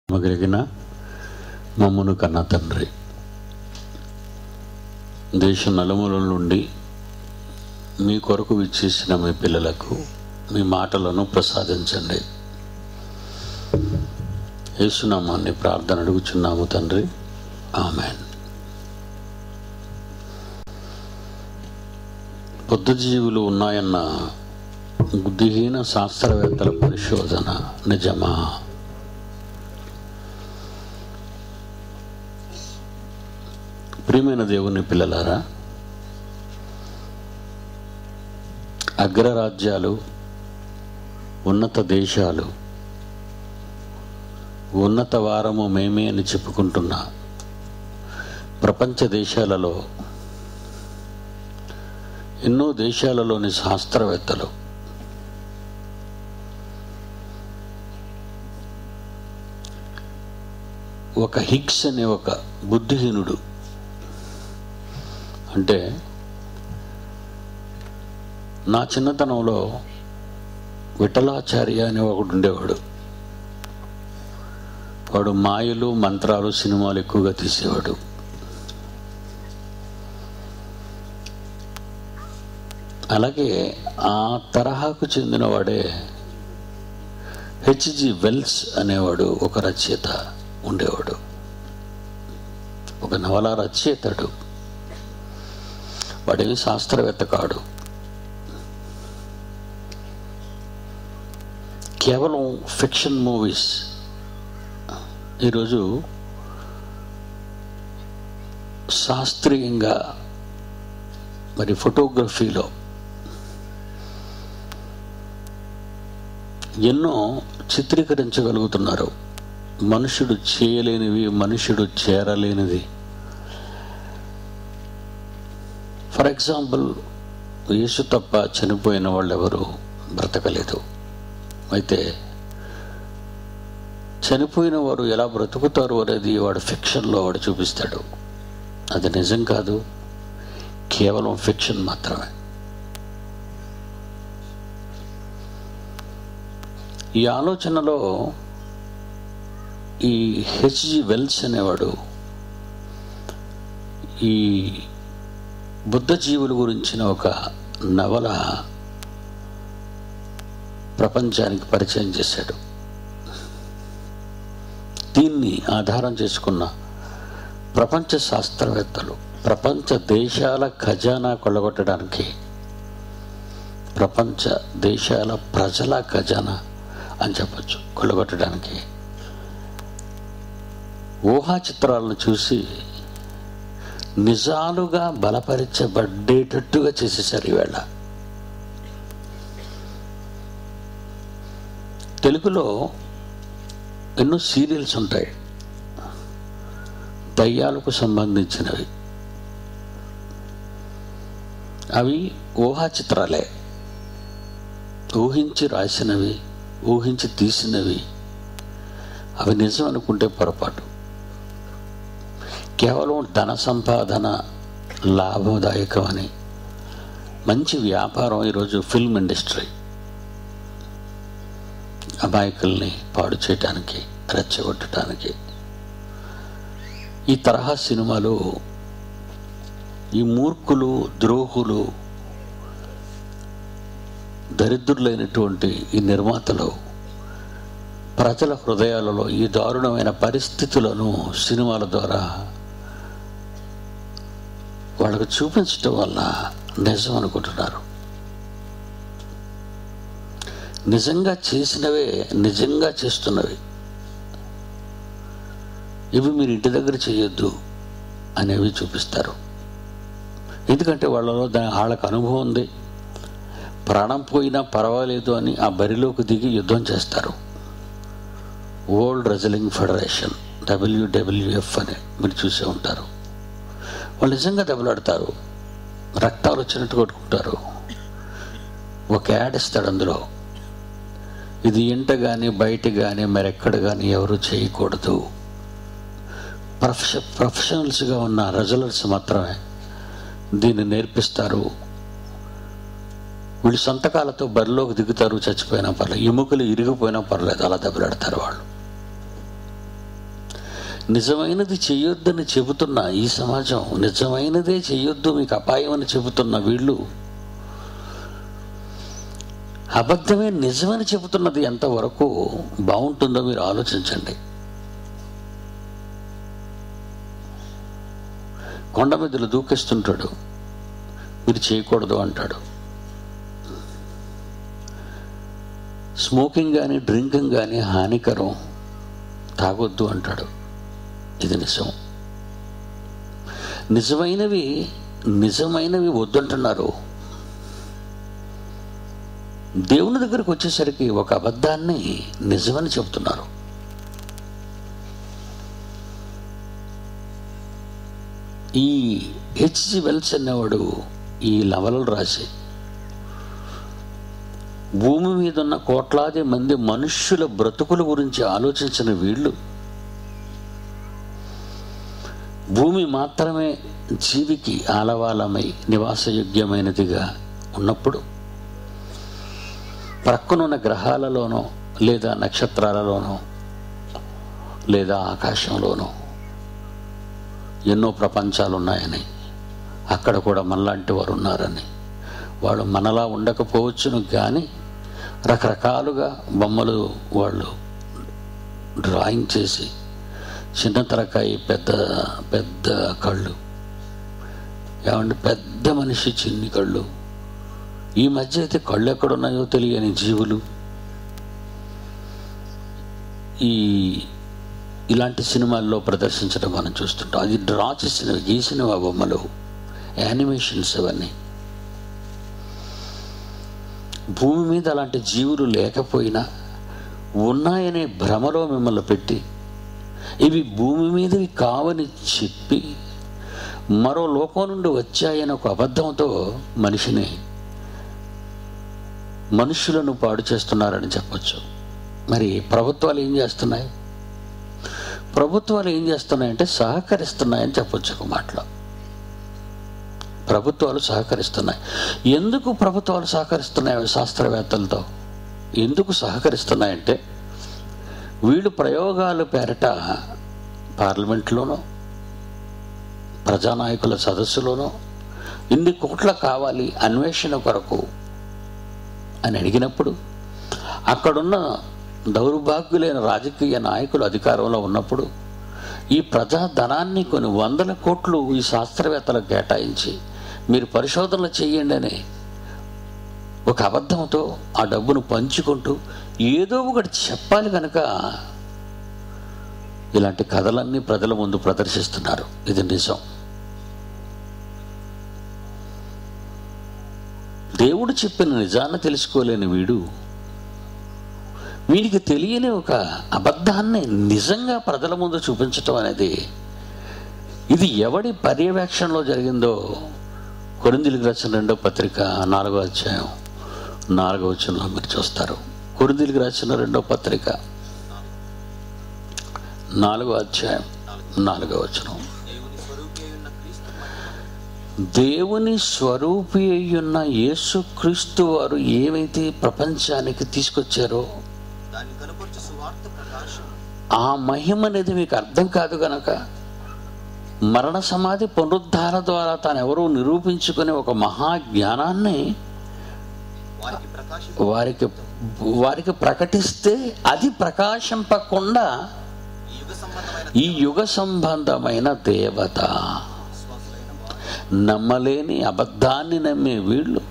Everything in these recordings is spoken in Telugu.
మగిలిగిన మమ్మును కన్న తండ్రి దేశ నలుమూలల నుండి మీ కొరకు విచ్చేసిన మీ పిల్లలకు మీ మాటలను ప్రసాదించండి యేసునామాన్ని ప్రార్థన అడుగుచున్నాము తండ్రి ఆమెన్ బుద్ధజీవులు ఉన్నాయన్న బుద్ధిహీన శాస్త్రవేత్తల పరిశోధన నిజమా ప్రియమైన దేవుని పిల్లలారా అగ్రరాజ్యాలు ఉన్నత దేశాలు ఉన్నత వారము మేమే అని చెప్పుకుంటున్న ప్రపంచ దేశాలలో ఎన్నో దేశాలలోని శాస్త్రవేత్తలు ఒక హిక్స్ అనే ఒక బుద్ధిహీనుడు అంటే నా చిన్నతనంలో విఠలాచార్య అనే ఒకడు ఉండేవాడు వాడు మాయలు మంత్రాలు సినిమాలు ఎక్కువగా తీసేవాడు అలాగే ఆ తరహాకు చెందినవాడే హెచ్జి వెల్స్ అనేవాడు ఒక రచయిత ఉండేవాడు ఒక నవల రచయితడు వాడేమి శాస్త్రవేత్త కాడు కేవలం ఫిక్షన్ మూవీస్ ఈరోజు శాస్త్రీయంగా మరి ఫోటోగ్రఫీలో ఎన్నో చిత్రీకరించగలుగుతున్నారు మనుషుడు చేయలేనివి మనుషుడు చేరలేనిది ఫర్ ఎగ్జాంపుల్ యేసు తప్ప చనిపోయిన వాళ్ళు ఎవరు బ్రతకలేదు అయితే చనిపోయిన వారు ఎలా బ్రతుకుతారు అనేది వాడు ఫిక్షన్లో వాడు చూపిస్తాడు అది నిజం కాదు కేవలం ఫిక్షన్ మాత్రమే ఈ ఆలోచనలో ఈ హెచ్జి వెల్స్ అనేవాడు ఈ బుద్ధ జీవుల గురించిన ఒక నవల ప్రపంచానికి పరిచయం చేశాడు దీన్ని ఆధారం చేసుకున్న ప్రపంచ శాస్త్రవేత్తలు ప్రపంచ దేశాల ఖజానా కొల్లగొట్టడానికి ప్రపంచ దేశాల ప్రజల ఖజానా అని చెప్పచ్చు కొల్లగొట్టడానికి ఊహా చిత్రాలను చూసి నిజాలుగా బలపరచబడ్డేటట్టుగా చేసేసారు ఈవేళ తెలుగులో ఎన్నో సీరియల్స్ ఉంటాయి దయ్యాలకు సంబంధించినవి అవి ఊహా చిత్రాలే ఊహించి రాసినవి ఊహించి తీసినవి అవి నిజం అనుకుంటే పొరపాటు కేవలం ధన సంపాదన లాభదాయకమని మంచి వ్యాపారం ఈరోజు ఫిల్మ్ ఇండస్ట్రీ అమాయకుల్ని పాడు చేయటానికి రెచ్చగొట్టడానికి ఈ తరహా సినిమాలు ఈ మూర్ఖులు ద్రోహులు దరిద్రులైనటువంటి ఈ నిర్మాతలు ప్రజల హృదయాలలో ఈ దారుణమైన పరిస్థితులను సినిమాల ద్వారా వాళ్ళకు చూపించటం వల్ల నిజం అనుకుంటున్నారు నిజంగా చేసినవే నిజంగా చేస్తున్నవి ఇవి మీరు ఇంటి దగ్గర చేయొద్దు అనేవి చూపిస్తారు ఎందుకంటే వాళ్ళలో దాని వాళ్ళకు అనుభవం ఉంది ప్రాణం పోయినా పర్వాలేదు అని ఆ బరిలోకి దిగి యుద్ధం చేస్తారు వరల్డ్ రెజలింగ్ ఫెడరేషన్ డబ్ల్యూడబ్ల్యూఎఫ్ అని మీరు చూసే ఉంటారు వాళ్ళు నిజంగా దెబ్బలాడతారు రక్తాలు వచ్చినట్టు కొట్టుకుంటారు ఒక యాడ్ ఇస్తాడు అందులో ఇది ఇంట కానీ బయట కానీ మరెక్కడ కానీ ఎవరు చేయకూడదు ప్రొఫెష ప్రొఫెషనల్స్గా ఉన్న రెజలర్స్ మాత్రమే దీన్ని నేర్పిస్తారు వీళ్ళు సంతకాలతో బరిలోకి దిగుతారు చచ్చిపోయినా పర్లేదు ఎముకలు ఇరిగిపోయినా పర్లేదు అలా దెబ్బలాడతారు వాళ్ళు నిజమైనది చెయ్యొద్దని చెబుతున్న ఈ సమాజం నిజమైనదే చెయ్యొద్దు మీకు అపాయం అని చెబుతున్న వీళ్ళు అబద్ధమే నిజమని చెబుతున్నది ఎంతవరకు బాగుంటుందో మీరు ఆలోచించండి కొండ మీదలు దూకిస్తుంటాడు మీరు చేయకూడదు అంటాడు స్మోకింగ్ కానీ డ్రింకింగ్ కానీ హానికరం తాగొద్దు అంటాడు ఇది నిజం నిజమైనవి నిజమైనవి వద్దంటున్నారు దేవుని దగ్గరికి వచ్చేసరికి ఒక అబద్ధాన్ని నిజమని చెబుతున్నారు ఈ హెచ్జి వెల్స్ అనేవాడు ఈ లవలలు రాసి భూమి మీద ఉన్న కోట్లాది మంది మనుష్యుల బ్రతుకుల గురించి ఆలోచించిన వీళ్ళు భూమి మాత్రమే జీవికి ఆలవాలమై నివాసయోగ్యమైనదిగా ఉన్నప్పుడు ప్రక్కనున్న గ్రహాలలోనో లేదా నక్షత్రాలలోనో లేదా ఆకాశంలోనో ఎన్నో ప్రపంచాలు ఉన్నాయని అక్కడ కూడా మనలాంటి వారు ఉన్నారని వాళ్ళు మనలా ఉండకపోవచ్చును కానీ రకరకాలుగా బొమ్మలు వాళ్ళు డ్రాయింగ్ చేసి చిన్న తరకాయి పెద్ద పెద్ద కళ్ళు ఏమంటే పెద్ద మనిషి చిన్ని కళ్ళు ఈ మధ్య అయితే కళ్ళు ఎక్కడున్నాయో తెలియని జీవులు ఈ ఇలాంటి సినిమాల్లో ప్రదర్శించడం మనం చూస్తుంటాం అది డ్రా చేసిన గీసిన ఆ బొమ్మలు యానిమేషన్స్ అవన్నీ భూమి మీద అలాంటి జీవులు లేకపోయినా ఉన్నాయనే భ్రమలో మిమ్మల్ని పెట్టి ఇవి భూమి మీదవి కావని చెప్పి మరో లోకం నుండి వచ్చాయని ఒక అబద్ధంతో మనిషిని మనుషులను పాడు చేస్తున్నారని చెప్పొచ్చు మరి ప్రభుత్వాలు ఏం చేస్తున్నాయి ప్రభుత్వాలు ఏం చేస్తున్నాయంటే సహకరిస్తున్నాయని చెప్పొచ్చు ఒక మాటలో ప్రభుత్వాలు సహకరిస్తున్నాయి ఎందుకు ప్రభుత్వాలు సహకరిస్తున్నాయి శాస్త్రవేత్తలతో ఎందుకు సహకరిస్తున్నాయంటే వీళ్ళు ప్రయోగాలు పేరట పార్లమెంట్లోనో ప్రజానాయకుల సదస్సులోనో ఇన్ని కోట్ల కావాలి అన్వేషణ కొరకు అని అడిగినప్పుడు అక్కడున్న దౌర్భాగ్యులైన రాజకీయ నాయకులు అధికారంలో ఉన్నప్పుడు ఈ ప్రజా ధనాన్ని కొన్ని వందల కోట్లు ఈ శాస్త్రవేత్తలకు కేటాయించి మీరు పరిశోధనలు చేయండి అని ఒక అబద్ధంతో ఆ డబ్బును పంచుకుంటూ ఏదో ఒకటి చెప్పాలి కనుక ఇలాంటి కథలన్నీ ప్రజల ముందు ప్రదర్శిస్తున్నారు ఇది నిజం దేవుడు చెప్పిన నిజాన్ని తెలుసుకోలేని వీడు వీడికి తెలియని ఒక అబద్ధాన్ని నిజంగా ప్రజల ముందు చూపించటం అనేది ఇది ఎవడి పర్యవేక్షణలో జరిగిందో కొరిందిలికి రాసిన రెండో పత్రిక నాలుగో అధ్యాయం నాలుగో వచనంలో మీరు చూస్తారు కొరిందిలికి రాసిన రెండో పత్రిక నాలుగో అధ్యాయం నాలుగో వచనం దేవుని స్వరూపి అయ్యున్న దేవుని స్వరూపి అయ్యున్న యేసుక్రీస్తు వారు ఏమైతే ప్రపంచానికి తీసుకొచ్చారో దాన్ని కనపరచు సువార్త ప్రకాశం ఆ మహిమ అనేది మీకు అర్థం కాదు గనక మరణ సమాధి పునరుద్ధార ద్వారా తాను ఎవరో నిరూపించుకునే ఒక మహా జ్ఞానాన్ని వారికి ప్రకాశం వారికి వారికి ప్రకటిస్తే అది ప్రకాశింపకుండా ఈ యుగ సంబంధమైన ఈ యుగ సంబంధమైన దేవత విశ్వాసులైన వారు నమ్మలేని అబద్ధాన్ని నమ్మే వీళ్ళు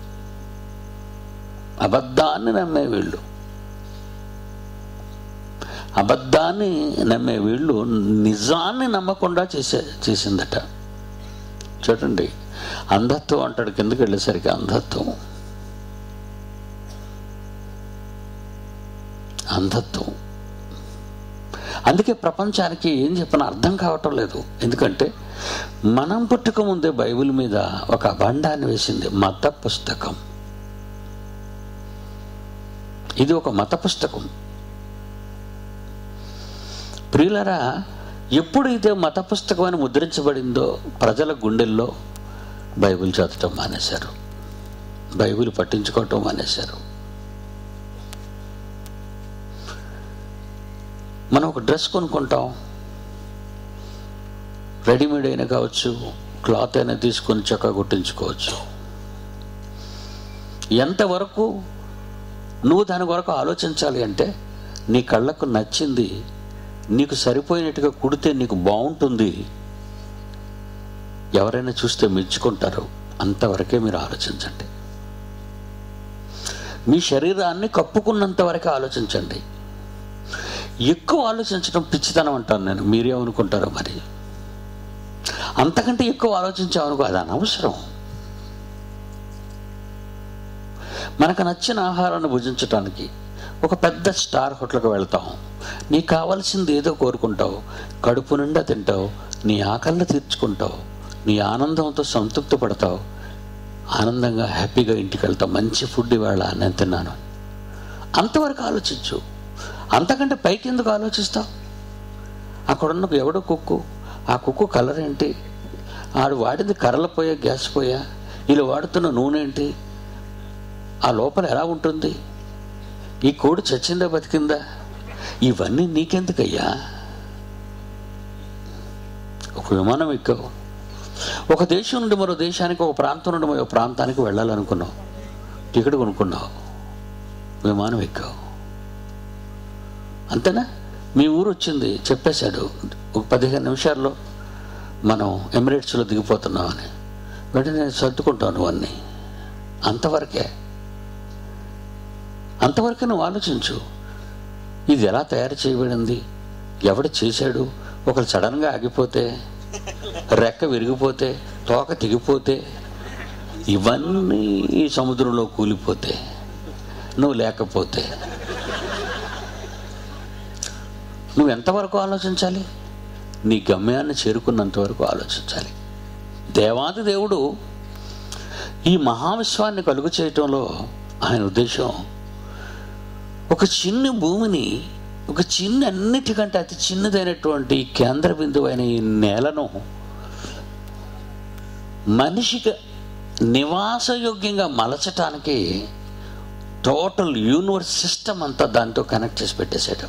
అబద్ధాన్ని నమ్మే వీళ్ళు అబద్ధాన్ని నమ్మే వీళ్ళు నిజాన్ని నమ్మకుండా చేసే చేసిందట చూడండి అంధత్వం అంటాడు కిందకి వెళ్ళేసరికి అంధత్వం అంధత్వం అందుకే ప్రపంచానికి ఏం చెప్పినా అర్థం కావటం లేదు ఎందుకంటే మనం పుట్టక ముందే బైబిల్ మీద ఒక అభండాన్ని వేసింది మత పుస్తకం ఇది ఒక మత పుస్తకం ప్రియులరా ఎప్పుడైతే మత పుస్తకం అని ముద్రించబడిందో ప్రజల గుండెల్లో బైబిల్ చదవటం మానేశారు బైబిల్ పట్టించుకోవటం మానేశారు మనం ఒక డ్రెస్ కొనుక్కుంటాం రెడీమేడ్ అయినా కావచ్చు క్లాత్ అయినా తీసుకొని చక్కగా కుట్టించుకోవచ్చు ఎంతవరకు నువ్వు దాని వరకు ఆలోచించాలి అంటే నీ కళ్ళకు నచ్చింది నీకు సరిపోయినట్టుగా కుడితే నీకు బాగుంటుంది ఎవరైనా చూస్తే మెచ్చుకుంటారు అంతవరకే మీరు ఆలోచించండి మీ శరీరాన్ని కప్పుకున్నంత వరకే ఆలోచించండి ఎక్కువ ఆలోచించడం పిచ్చితనం అంటాను నేను మీరేమనుకుంటారో మరి అంతకంటే ఎక్కువ ఆలోచించామనుకో అది అనవసరం మనకు నచ్చిన ఆహారాన్ని భుజించటానికి ఒక పెద్ద స్టార్ హోటల్కి వెళ్తాం నీకు కావాల్సింది ఏదో కోరుకుంటావు కడుపు నిండా తింటావు నీ ఆకలిని తీర్చుకుంటావు నీ ఆనందంతో సంతృప్తి పడతావు ఆనందంగా హ్యాపీగా ఇంటికి వెళ్తావు మంచి ఫుడ్ ఇవాళ నేను తిన్నాను అంతవరకు ఆలోచించు అంతకంటే పైకి ఎందుకు ఆలోచిస్తావు అక్కడున్న ఎవడో కుక్కు ఆ కుక్కు కలర్ ఏంటి ఆడు వాడింది కర్రల పోయా గ్యాస్ పోయా వీళ్ళు వాడుతున్న నూనె ఏంటి ఆ లోపల ఎలా ఉంటుంది ఈ కోడి చచ్చిందా బతికిందా ఇవన్నీ నీకెందుకయ్యా ఒక విమానం ఎక్కావు ఒక దేశం నుండి మరో దేశానికి ఒక ప్రాంతం నుండి మరో ప్రాంతానికి వెళ్ళాలనుకున్నావు టికెట్ కొనుక్కున్నావు విమానం ఎక్కావు అంతేనా మీ ఊరు వచ్చింది చెప్పేశాడు ఒక పదిహేను నిమిషాల్లో మనం ఎమిరేట్స్లో దిగిపోతున్నామని వెంటనే నేను సర్దుకుంటాను అన్నీ అంతవరకే అంతవరకే నువ్వు ఆలోచించు ఇది ఎలా తయారు చేయబడింది ఎవడు చేశాడు ఒకరు సడన్గా ఆగిపోతే రెక్క విరిగిపోతే తోక తెగిపోతే ఇవన్నీ ఈ సముద్రంలో కూలిపోతే నువ్వు లేకపోతే నువ్వు ఎంతవరకు ఆలోచించాలి నీ గమ్యాన్ని చేరుకున్నంత వరకు ఆలోచించాలి దేవాది దేవుడు ఈ మహావిశ్వాన్ని కలుగు చేయటంలో ఆయన ఉద్దేశం ఒక చిన్న భూమిని ఒక చిన్న అన్నిటికంటే అతి చిన్నదైనటువంటి కేంద్ర బిందువు అయిన ఈ నేలను మనిషికి నివాసయోగ్యంగా మలచటానికి టోటల్ యూనివర్స్ సిస్టమ్ అంతా దాంతో కనెక్ట్ చేసి పెట్టేశాడు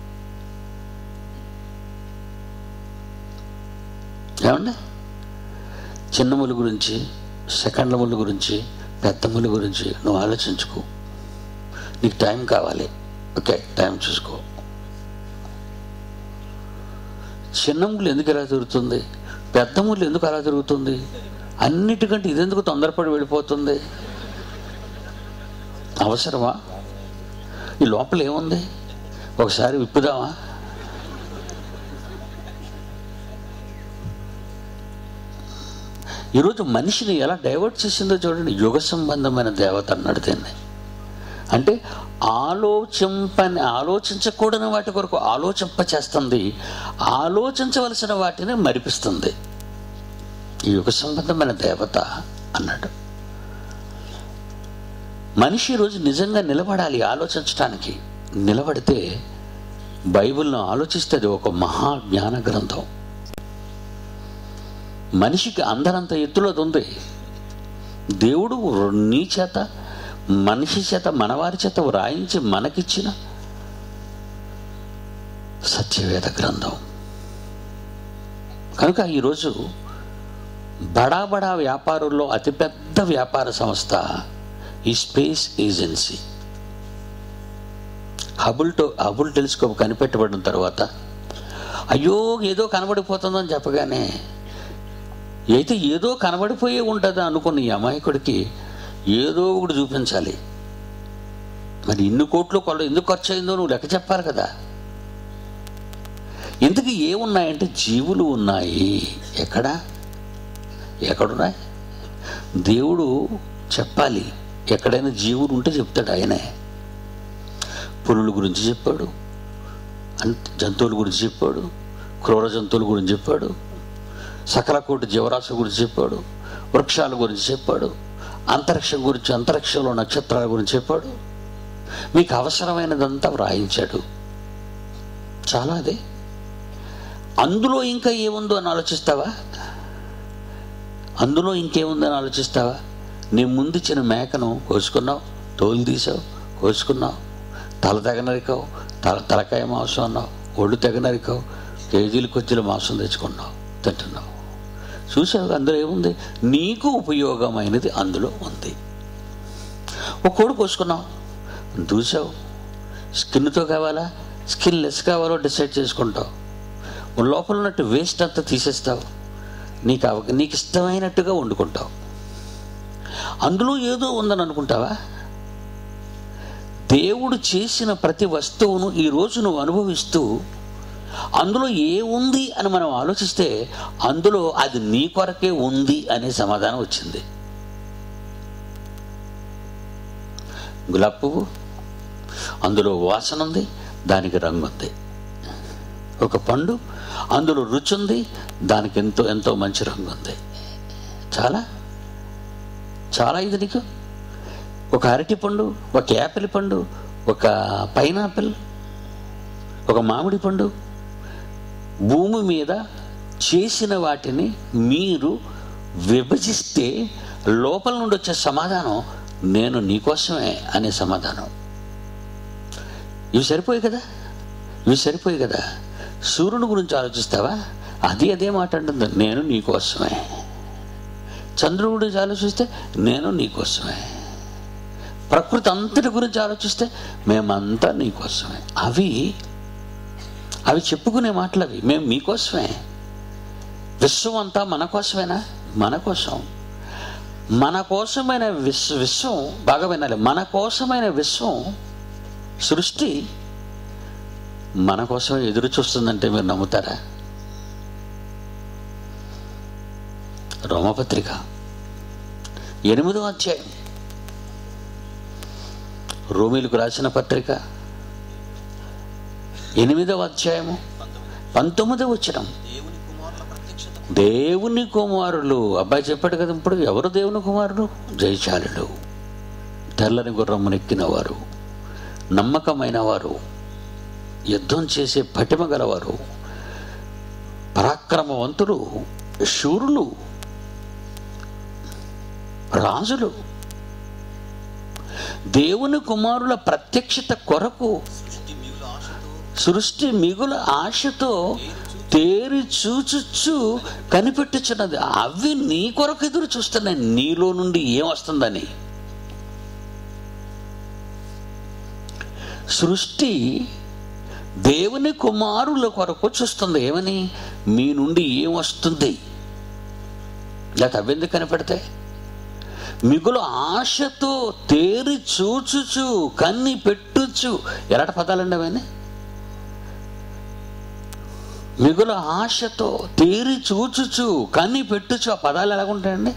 ఏమండి చిన్న ములు గురించి సెకండ్ల ములు గురించి పెద్ద ములు గురించి నువ్వు ఆలోచించుకో నీకు టైం కావాలి ఓకే టైం చూసుకో చిన్న ముళ్ళు ఎందుకు ఎలా తిరుగుతుంది పెద్ద ముళ్ళు ఎందుకు అలా తిరుగుతుంది అన్నిటికంటే ఇదెందుకు తొందరపడి వెళ్ళిపోతుంది అవసరమా ఈ లోపల ఏముంది ఒకసారి విప్పుదామా ఈరోజు మనిషిని ఎలా డైవర్ట్ చేసిందో చూడండి యుగ సంబంధమైన దేవత అన్నాడు దీన్ని అంటే ఆలోచింపని ఆలోచించకూడని వాటి కొరకు ఆలోచింప చేస్తుంది ఆలోచించవలసిన వాటిని మరిపిస్తుంది ఈ యుగ సంబంధమైన దేవత అన్నాడు మనిషి ఈరోజు నిజంగా నిలబడాలి ఆలోచించడానికి నిలబడితే బైబిల్ను ఆలోచిస్తే అది ఒక మహా జ్ఞాన గ్రంథం మనిషికి అందరంత ఎత్తులో అది ఉంది దేవుడు నీ చేత మనిషి చేత మనవారి చేత వ్రాయించి మనకిచ్చిన సత్యవేద గ్రంథం కనుక ఈరోజు బడా బడా వ్యాపారుల్లో అతిపెద్ద వ్యాపార సంస్థ ఈ స్పేస్ ఏజెన్సీ హబుల్ టో హబుల్ టెలిస్కోప్ కనిపెట్టబడిన తర్వాత అయ్యో ఏదో కనబడిపోతుందని చెప్పగానే అయితే ఏదో కనబడిపోయే ఉంటుంది అనుకున్న ఈ అమాయకుడికి ఏదో ఒకటి చూపించాలి మరి ఇన్ని కోట్లు కొల ఎందుకు ఖర్చు అయిందో నువ్వు లెక్క చెప్పాలి కదా ఇంతకు ఏమున్నాయంటే జీవులు ఉన్నాయి ఎక్కడ ఎక్కడున్నాయి దేవుడు చెప్పాలి ఎక్కడైనా జీవులు ఉంటే చెప్తాడు ఆయనే పులుల గురించి చెప్పాడు అంత జంతువుల గురించి చెప్పాడు క్రూర జంతువుల గురించి చెప్పాడు సకల కోటి జీవరాశి గురించి చెప్పాడు వృక్షాల గురించి చెప్పాడు అంతరిక్షం గురించి అంతరిక్షంలో నక్షత్రాల గురించి చెప్పాడు మీకు అవసరమైనదంతా వ్రాయించాడు చాలా అదే అందులో ఇంకా ఏముందో అని ఆలోచిస్తావా అందులో ఇంకేముందని ఆలోచిస్తావా నీ ముందు ఇచ్చిన మేకను కోసుకున్నావు తోలు తీసావు కోసుకున్నావు తల తెగ నరికావు తల తలకాయ మాంసం అన్నావు ఒళ్ళు తెగ నరికావు కేజీలు కొద్దిల మాంసం తెచ్చుకున్నావు వద్దంటున్నావు చూసావు అందులో ఏముంది నీకు ఉపయోగమైనది అందులో ఉంది ఒక కోడి కోసుకున్నావు చూసావు స్కిన్తో కావాలా స్కిన్ లెస్ కావాలో డిసైడ్ చేసుకుంటావు లోపల ఉన్నట్టు వేస్ట్ అంతా తీసేస్తావు నీకు అవ నీకు ఇష్టమైనట్టుగా వండుకుంటావు అందులో ఏదో ఉందని అనుకుంటావా దేవుడు చేసిన ప్రతి వస్తువును ఈరోజు నువ్వు అనుభవిస్తూ అందులో ఏ ఉంది అని మనం ఆలోచిస్తే అందులో అది నీ కొరకే ఉంది అనే సమాధానం వచ్చింది గులాబ్ పువ్వు అందులో వాసన ఉంది దానికి రంగు ఉంది ఒక పండు అందులో రుచి ఉంది దానికి ఎంతో ఎంతో మంచి రంగు ఉంది చాలా చాలా ఇది నీకు ఒక అరటి పండు ఒక యాపిల్ పండు ఒక పైనాపిల్ ఒక మామిడి పండు భూమి మీద చేసిన వాటిని మీరు విభజిస్తే లోపల నుండి వచ్చే సమాధానం నేను నీకోసమే అనే సమాధానం ఇవి సరిపోయి కదా ఇవి సరిపోయి కదా సూర్యుని గురించి ఆలోచిస్తావా అది అదే మాట అంటుంది నేను నీకోసమే చంద్రుడి గురించి ఆలోచిస్తే నేను నీకోసమే ప్రకృతి అంతటి గురించి ఆలోచిస్తే మేమంతా నీకోసమే అవి అవి చెప్పుకునే మాటలు అవి మేము మీకోసమే విశ్వం అంతా మన కోసమేనా మన కోసం మన కోసమైన విశ్వ విశ్వం బాగా వినాలి మన కోసమైన విశ్వం సృష్టి మన కోసం ఎదురు చూస్తుందంటే మీరు నమ్ముతారా రోమపత్రిక ఎనిమిదో అధ్యాయం రోమిలకు రాసిన పత్రిక ఎనిమిదవ అధ్యాయము పంతొమ్మిదవ వచ్చినం దేవుని కుమారుల ప్రత్యక్షత దేవుని కుమారులు అబ్బాయి చెప్పాడు కదా ఇప్పుడు ఎవరు దేవుని కుమారులు జయశాలుడు తెల్లని గుర్రమునెక్కిన వారు నమ్మకమైన వారు యుద్ధం చేసే పటిమ గలవారు పరాక్రమవంతులు శూరులు రాజులు దేవుని కుమారుల ప్రత్యక్షత కొరకు సృష్టి మిగులు ఆశతో సృష్టి మిగుల ఆశతో తేరి చూచుచ్చు కనిపెట్టుచున్నది అవి నీ కొరకు ఎదురు చూస్తున్నాయి నీలో నుండి ఏం వస్తుందని సృష్టి దేవుని కుమారుల కొరకు చూస్తుంది ఏమని మీ నుండి ఏం వస్తుంది లేక అవెందుకు కనిపెడతాయి మిగులు ఆశతో తేరి చూచుచు కన్ని పెట్టుచు ఎలాంటి పదాలండి అవన్నీ మిగుల ఆశతో తేరి చూచుచు కన్ని పెట్టుచు ఆ పదాలు ఎలాగుంటాయండి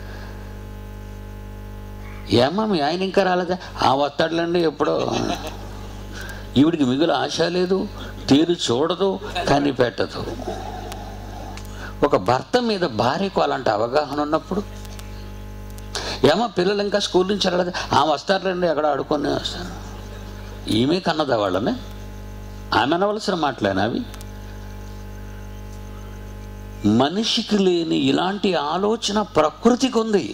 ఏమ్మా మీ ఆయన ఇంకా రాలేదా ఆ వస్తాడులండి ఎప్పుడో ఈవిడికి మిగులు ఆశ లేదు తీరు చూడదు కానీ పెట్టదు ఒక భర్త మీద భార్యకు అలాంటి అవగాహన ఉన్నప్పుడు ఏమో పిల్లలు ఇంకా స్కూల్ నుంచి రాలేదు ఆ వస్తారులేండి ఎక్కడ ఆడుకొని వస్తారు ఈమె కన్నదా వాళ్ళని ఆమె అనవలసిన మాటలేనా అవి మనిషికి లేని ఇలాంటి ఆలోచన ప్రకృతికి ఉంది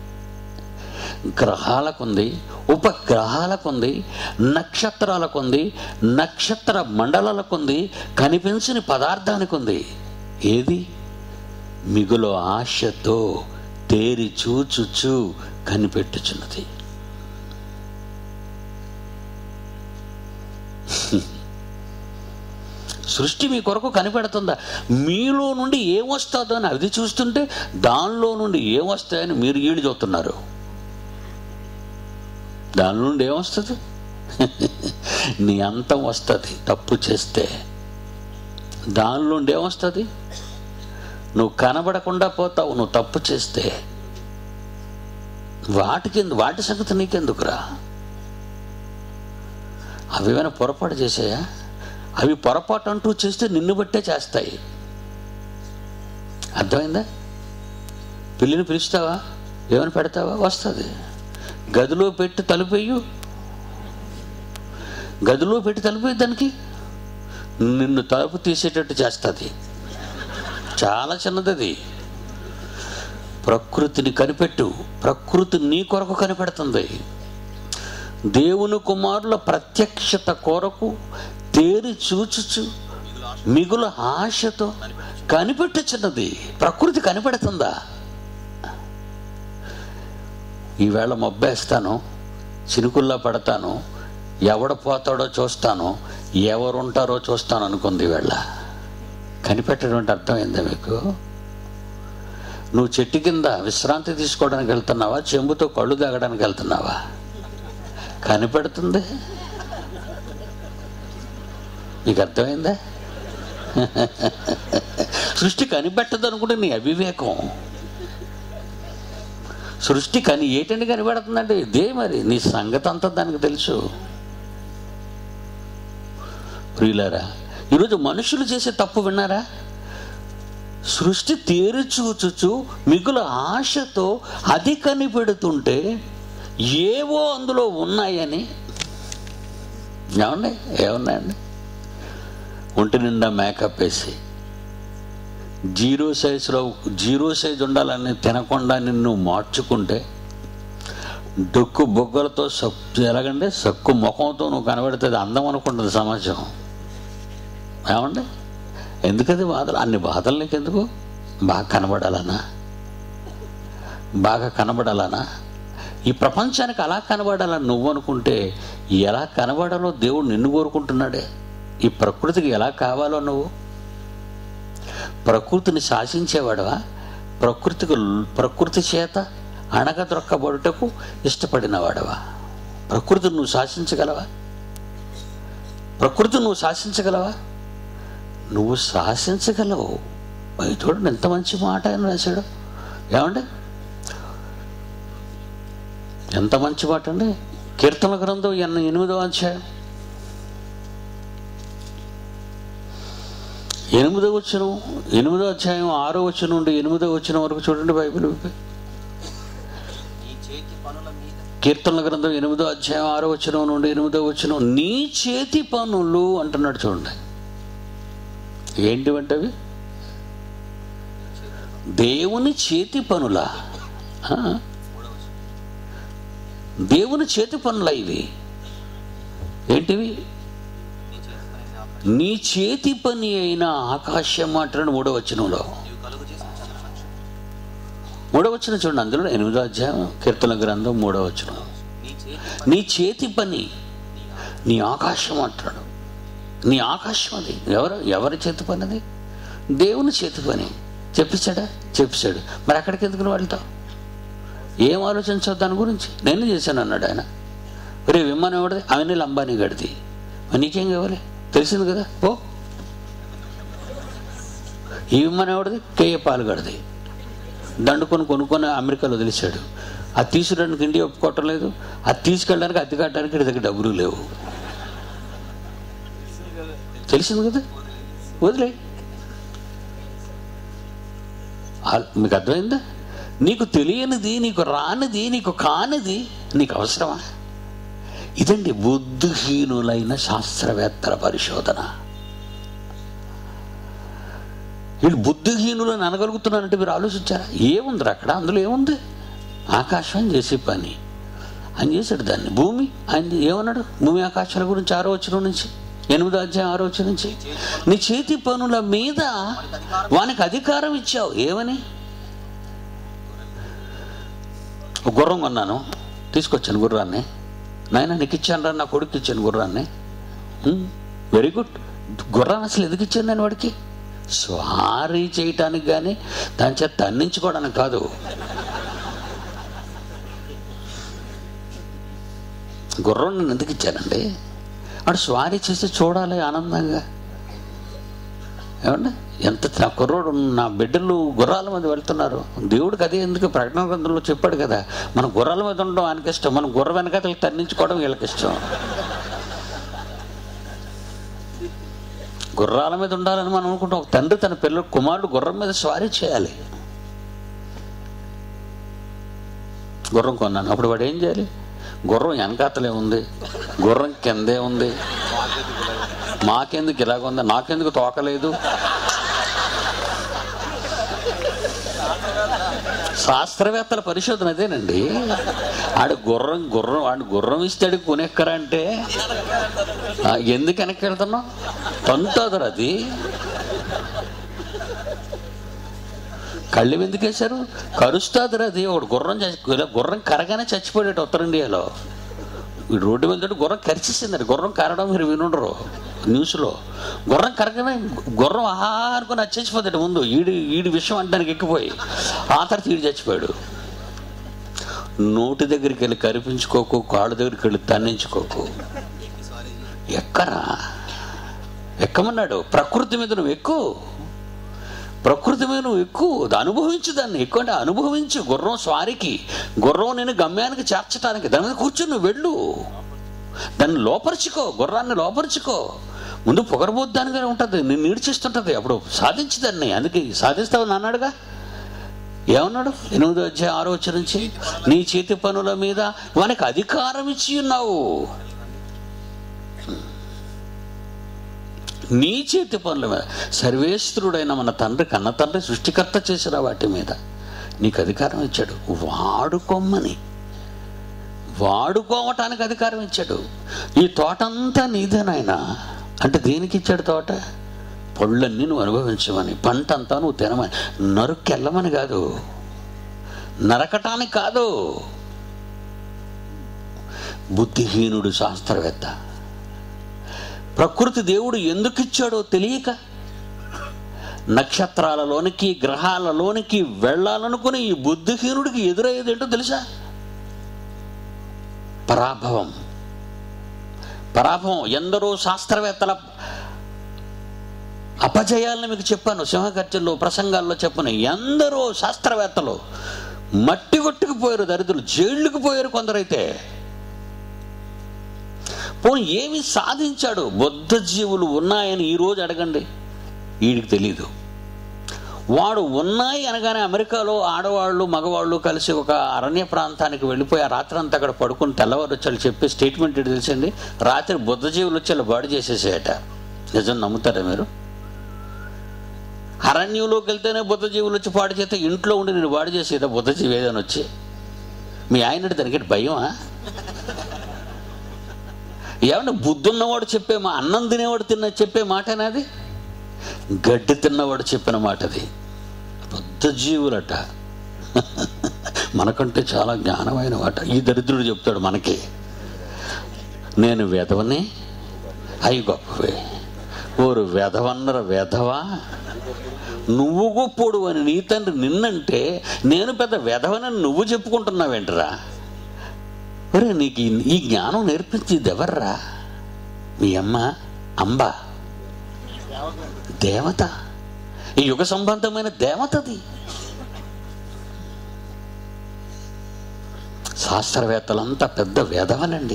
గ్రహాలకుంది ఉపగ్రహాలకుంది నక్షత్రాలకుంది నక్షత్ర మండలాలకుంది కనిపించని పదార్థానికి ఉంది ఏది మిగులు ఆశతో తేరి చూచుచు కనిపెట్టుచున్నది సృష్టి మీ కొరకు కనిపెడుతుందా మీలో నుండి ఏం వస్తుందో అని అది చూస్తుంటే దానిలో నుండి ఏం వస్తాయని మీరు ఈడు చూస్తున్నారు దాని నుండి ఏమొస్తుంది నీ అంతం వస్తుంది తప్పు చేస్తే దాని నుండి ఏమొస్తుంది నువ్వు కనబడకుండా పోతావు నువ్వు తప్పు చేస్తే వాటికి వాటి సంగతి నీకెందుకురా అవి ఏమైనా పొరపాటు చేసాయా అవి పొరపాటు అంటూ చేస్తే నిన్ను బట్టే చేస్తాయి అర్థమైందా పిల్లిని పిలుస్తావా ఏమైనా పెడతావా వస్తుంది గదిలో పెట్టి తలుపేయు గదిలో పెట్టి తలుపేయి దానికి నిన్ను తలుపు తీసేటట్టు చేస్తుంది చాలా చిన్నది అది ప్రకృతిని కనిపెట్టు ప్రకృతి నీ కొరకు కనిపెడుతుంది దేవుని కుమారుల ప్రత్యక్షత కొరకు తేరి చూచుచు మిగులు ఆశ మిగుల ఆశతో కనిపెట్టుచున్నది ప్రకృతి కనిపెడుతుందా ఈవేళ మబ్బేస్తాను చినుకుల్లో పడతాను ఎవడ పోతాడో చూస్తాను ఎవరుంటారో చూస్తాను అనుకుంది ఈవేళ కనిపెట్టడం అంటే అర్థమైందా మీకు నువ్వు చెట్టు కింద విశ్రాంతి తీసుకోవడానికి వెళ్తున్నావా చెంబుతో కళ్ళు తాగడానికి వెళ్తున్నావా కనిపెడుతుంది నీకు అర్థమైందా సృష్టి కనిపెట్టదు అనుకుంటే నీ అవివేకం సృష్టి కని ఏటండి కనిపెడుతుందంటే ఇదే మరి నీ సంగతి అంతా దానికి తెలుసు ప్రియులారా ఈరోజు మనుషులు చేసే తప్పు విన్నారా సృష్టి తేరి చూచుచు మిగుల ఆశతో అది కనిపెడుతుంటే ఏవో అందులో ఉన్నాయని ఏమండి ఏమున్నాయండి ఒంటి నిండా మేకప్ వేసి జీరో సైజులో జీరో సైజు ఉండాలని తినకుండా నిన్ను మార్చుకుంటే డొక్కు బొగ్గలతో సక్కు ఎలాగంటే సక్కు ముఖంతో నువ్వు కనబడితే అది అందం అనుకుంటుంది సమాజం ఏమండి ఎందుకది బాధలు అన్ని బాధలు నీకు ఎందుకు బాగా కనబడాలనా బాగా కనబడాలనా ఈ ప్రపంచానికి అలా కనబడాలని నువ్వు అనుకుంటే ఎలా కనబడాలో దేవుడు నిన్ను కోరుకుంటున్నాడే ఈ ప్రకృతికి ఎలా కావాలో నువ్వు ప్రకృతిని శాసించేవాడవా ప్రకృతికి ప్రకృతి చేత అణగదొక్కబడుటకు ఇష్టపడినవాడవా ప్రకృతిని నువ్వు శాసించగలవా ప్రకృతిని నువ్వు శాసించగలవా నువ్వు శాసించగలవు మరి చూడండి ఎంత మంచి మాట ఆయన రాశాడు ఏమండి ఎంత మంచి మాట అండి కీర్తన గ్రంథం ఎన్న ఎనిమిదో అధ్యాయం ఎనిమిదో వచ్చిన ఎనిమిదో అధ్యాయం ఆరో వచ్చిన నుండి ఎనిమిదో వచ్చిన వరకు చూడండి బైబిల్ విప్పి. ఈ చేతి పనుల మీద కీర్తనల గ్రంథం ఎనిమిదో అధ్యాయం ఆరో వచ్చిన నుండి ఎనిమిదో వచ్చిన నీ చేతి పనులు అంటున్నాడు చూడండి ఏంటివంటే అవి దేవుని చేతి పనులా ఆ? దేవుని చేతి పనులా ఇవి ఏంటివి నీ చేతి పని మీద ఆకాశం నీ చేతి పని అయిన ఆకాశం మాట్లాడు మూడో వచనంలో నీవు కలుగు చేసిన చంద్రనక్షత్రం మూడో వచనం చూడండి అందులో ఎనిమిదో అధ్యాయం కీర్తన గ్రంథం మూడో వచనం నీ చేతి నీ చేతి పని నీ ఆకాశం అంటాడు నీ ఆకాశం అది ఎవరు ఎవరి చేతి పని అది దేవుని చేతి పని చెప్పించాడా చెప్పిస్తాడు మరి అక్కడికి ఎందుకు నువ్వు వెళ్తావు ఏం ఆలోచించావు దాని గురించి నేను చేశాను అన్నాడు ఆయన రే విమానం ఎవరిది అవన్నీ అంబానీ గడిది మరి నీకేం కావాలి తెలిసింది కదా ఓ ఈ విమానం ఎవరిది కేఏ పాలు గడిది దండుకొని కొనుక్కొని అమెరికాలో తెలిసాడు అది తీసుకురావడానికి ఇండియా ఒప్పుకోవటం లేదు అది తీసుకెళ్ళడానికి అద్దె కట్టడానికి ఇటు దగ్గర డబ్బులు లేవు తెలిసింది కదా వదిలే ఆ- మీకు అర్థమైందా నీకు తెలియనిది నీకు రానిది నీకు కానిది నీకు అవసరమా ఇదండి బుద్ధిహీనులైన శాస్త్రవేత్తల పరిశోధన వీళ్ళు బుద్ధిహీనులను అనగలుగుతున్నారంటే మీరు ఆలోచించారా ఏముంది అక్కడ అందులో ఏముంది ఆకాశం చేసే పని ఆయన చేశాడు దాన్ని భూమి ఆయన ఏమన్నాడు భూమి ఆకాశాల గురించి ఆరో వచ్చిన నుంచి ఎనిమిదో అధ్యాయం ఆరో వచ్చిన నుంచి నీ చేతి పనుల మీద వానికి అధికారం ఇచ్చావు ఏమని ఒక గుర్రం కొన్నాను తీసుకొచ్చాను గుర్రాన్ని నాయన నీకు ఇచ్చాను రా నా కొడుకు ఇచ్చాను గుర్రాన్ని వెరీ గుడ్ గుర్రాన్ని అసలు ఎందుకు ఇచ్చాను నేను వాడికి స్వారీ చేయటానికి కానీ దాని చేత తన్నించుకోవడానికి కాదు గుర్రం నేను ఎందుకు ఇచ్చానండి వాడు స్వారీ చేసి చూడాలి ఆనందంగా ఏమండి ఎంత నా కుర్రోడు నా బిడ్డలు గుర్రాల మీద వెళ్తున్నారు దేవుడికి అదే ఎందుకు ప్రకటన గ్రంథంలో చెప్పాడు కదా మన గుర్రాల మీద ఉండడం ఆయనకి ఇష్టం మనం గుర్ర వెనక తన్నించుకోవడం వీళ్ళకి ఇష్టం గుర్రాల మీద ఉండాలని మనం అనుకుంటాం ఒక తండ్రి తన పిల్లలు కుమారుడు గుర్రం మీద స్వారీ చేయాలి గుర్రం కొన్నాను అప్పుడు వాడు ఏం చేయాలి గుర్రం వెనకాతలే ఉంది గుర్రం కిందే ఉంది మాకెందుకు ఇలాగ ఉంది నాకెందుకు తోకలేదు శాస్త్రవేత్తల పరిశోధన అదేనండి ఆడు గుర్రం గుర్రం ఆడు గుర్రం ఇస్తాడు కొనెక్కరా అంటే ఆ, ఎందుకు వెనక్కి వెళ్తున్నావు తంతాదరు అది కళ్ళు ఎందుకు వేశారు కరుస్తుంది అది ఒకడు గుర్రం చచ్చి- ఇలా గుర్రం కరగానే చచ్చిపోయాడు ఉత్తర ఇండియాలో ఈ రోడ్డు మీద ఉంటే గుర్రం కరిచేసింది గుర్రం కరడం మీరు వినుండరు న్యూస్లో గుర్రం కరగనే గుర్రం ఆహా అనుకుని అది చచ్చిపోతాడు ముందు ఈడి ఈడి విషయం అంటానికి ఎక్కిపోయి ఆ తర్వాత ఈడు చచ్చిపోయాడు నోటి దగ్గరికి వెళ్ళి కరిపించుకోకు కాళ్ళ దగ్గరికి వెళ్ళి తన్నించుకోకు ఎక్కరా ఎక్కమన్నాడు ప్రకృతి మీద నువ్వు ఎక్కువ ప్రకృతి మీద నువ్వు ఎక్కువ అనుభవించు దాన్ని ఎక్కువ అంటే అనుభవించు గుర్రం స్వారికి గుర్రం నేను గమ్యానికి చేర్చడానికి దాని మీద కూర్చొని నువ్వు వెళ్ళు దాన్ని లోపరుచుకో గుర్రాన్ని లోపరుచుకో ముందు పొగరబోద్దానిగానే ఉంటుంది నేను నీడ్చిస్తుంటుంది అప్పుడు సాధించి దాన్ని అందుకే సాధిస్తావని అన్నాడుగా ఏమన్నాడు ఎనిమిదో అధ్యాయ ఆరో వచ్చి నుంచి నీ చేతి పనుల మీద వానికి అధికారం ఇచ్చి ఉన్నావు నీ చేతి పనుల మీద సర్వేశ్వరుడైన మన తండ్రి కన్న తండ్రి సృష్టికర్త చేసిన వాటి మీద నీకు అధికారం ఇచ్చాడు వాడుకోమని వాడుకోవటానికి అధికారం ఇచ్చాడు ఈ తోటంతా నీదేనాయన అంటే దేనికి ఇచ్చాడు తోట పళ్ళన్నీ నువ్వు అనుభవించమని పంట అంతా నువ్వు తినమని నరుకెళ్ళమని కాదు నరకటానికి కాదు బుద్ధిహీనుడు శాస్త్రవేత్త ప్రకృతి దేవుడు ఎందుకు ఇచ్చాడో తెలియక నక్షత్రాలలోనికి గ్రహాలలోనికి వెళ్ళాలనుకుని ఈ బుద్ధిహీనుడికి ఎదురయ్యేది ఏంటో తెలుసా పరాభవం పరాభవం ఎందరో శాస్త్రవేత్తల అపజయాలను మీకు చెప్పాను సింహగర్జల్లో ప్రసంగాల్లో చెప్పను ఎందరో శాస్త్రవేత్తలు మట్టి కొట్టుకుపోయారు దరిద్రులు జైళ్ళకు పోయారు కొందరైతే పోనీ ఏమి సాధించాడు బుద్ధ జీవులు ఉన్నాయని ఈరోజు అడగండి వీడికి తెలీదు వాడు ఉన్నాయి అనగానే అమెరికాలో ఆడవాళ్ళు మగవాళ్ళు కలిసి ఒక అరణ్య ప్రాంతానికి వెళ్ళిపోయి ఆ రాత్రి అంతా అక్కడ పడుకుని తెల్లవారు వచ్చి చెప్పే స్టేట్మెంట్ ఏంటి తెలుసండి రాత్రి బుద్ధజీవులు వచ్చి అలా బాడీ చేసేసాయట నిజం నమ్ముతారా మీరు అరణ్యంలోకి వెళ్తేనే బుద్ధజీవులు వచ్చి పాడు చేస్తే ఇంట్లో ఉండి నేను బాడు చేసేదా బుద్ధజీవి ఏదైనా వచ్చి మీ ఆయన దానికి భయమా ఏమన్నా బుద్ధున్నవాడు చెప్పే మా అన్నం తినేవాడు తిన్న చెప్పే మాటేనాది గడ్డి తిన్నవాడు చెప్పిన మాట అది బుద్ధ జీవులట మనకంటే చాలా జ్ఞానమైన మాట ఈ దరిద్రుడు చెప్తాడు మనకి నేను వెధవని అయి గొప్పవే ఓరు వెధవన్నర వెధవా నువ్వు గొప్పోడు అని నీ తండ్రి నిన్నంటే నేను పెద్ద వెధవనని నువ్వు చెప్పుకుంటున్నావేంటరా ఒరే నీకు ఈ- ఈ జ్ఞానం నేర్పించేది ఎవర్రా మీ అమ్మ అంబ దేవత ఈ యుగ సంబంధమైన దేవతది శాస్త్రవేత్తలంతా పెద్ద వేధవలండి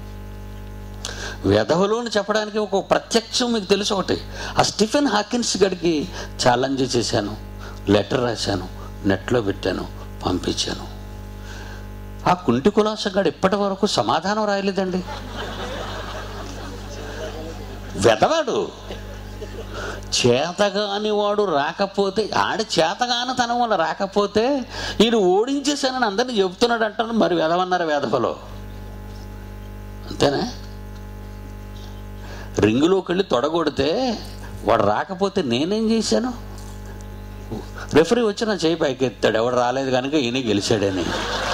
వెధవలు అని చెప్పడానికి ఒక ప్రత్యక్షం మీకు తెలుసు ఒకటి ఆ స్టిఫెన్ హాకిన్స్ గడికి ఛాలెంజ్ చేశాను లెటర్ రాశాను నెట్లో పెట్టాను పంపించాను ఆ కుంటి కులాసగాడు ఇప్పటి వరకు సమాధానం రాయలేదండి వెదవాడు చేతగాని వాడు రాకపోతే ఆడ చేతగాని తనం వల్ల రాకపోతే ఈయన ఓడించేశానని అందరినీ చెబుతున్నాడు అంటాను మరి వెదవన్నారు వేదవలో అంతేనా రింగులోకి వెళ్ళి తొడగొడితే వాడు రాకపోతే నేనేం చేశాను రెఫరీ వచ్చి నా చేయి పైకి ఎత్తాడు ఎవడు రాలేదు కనుక ఈయన గెలిచాడని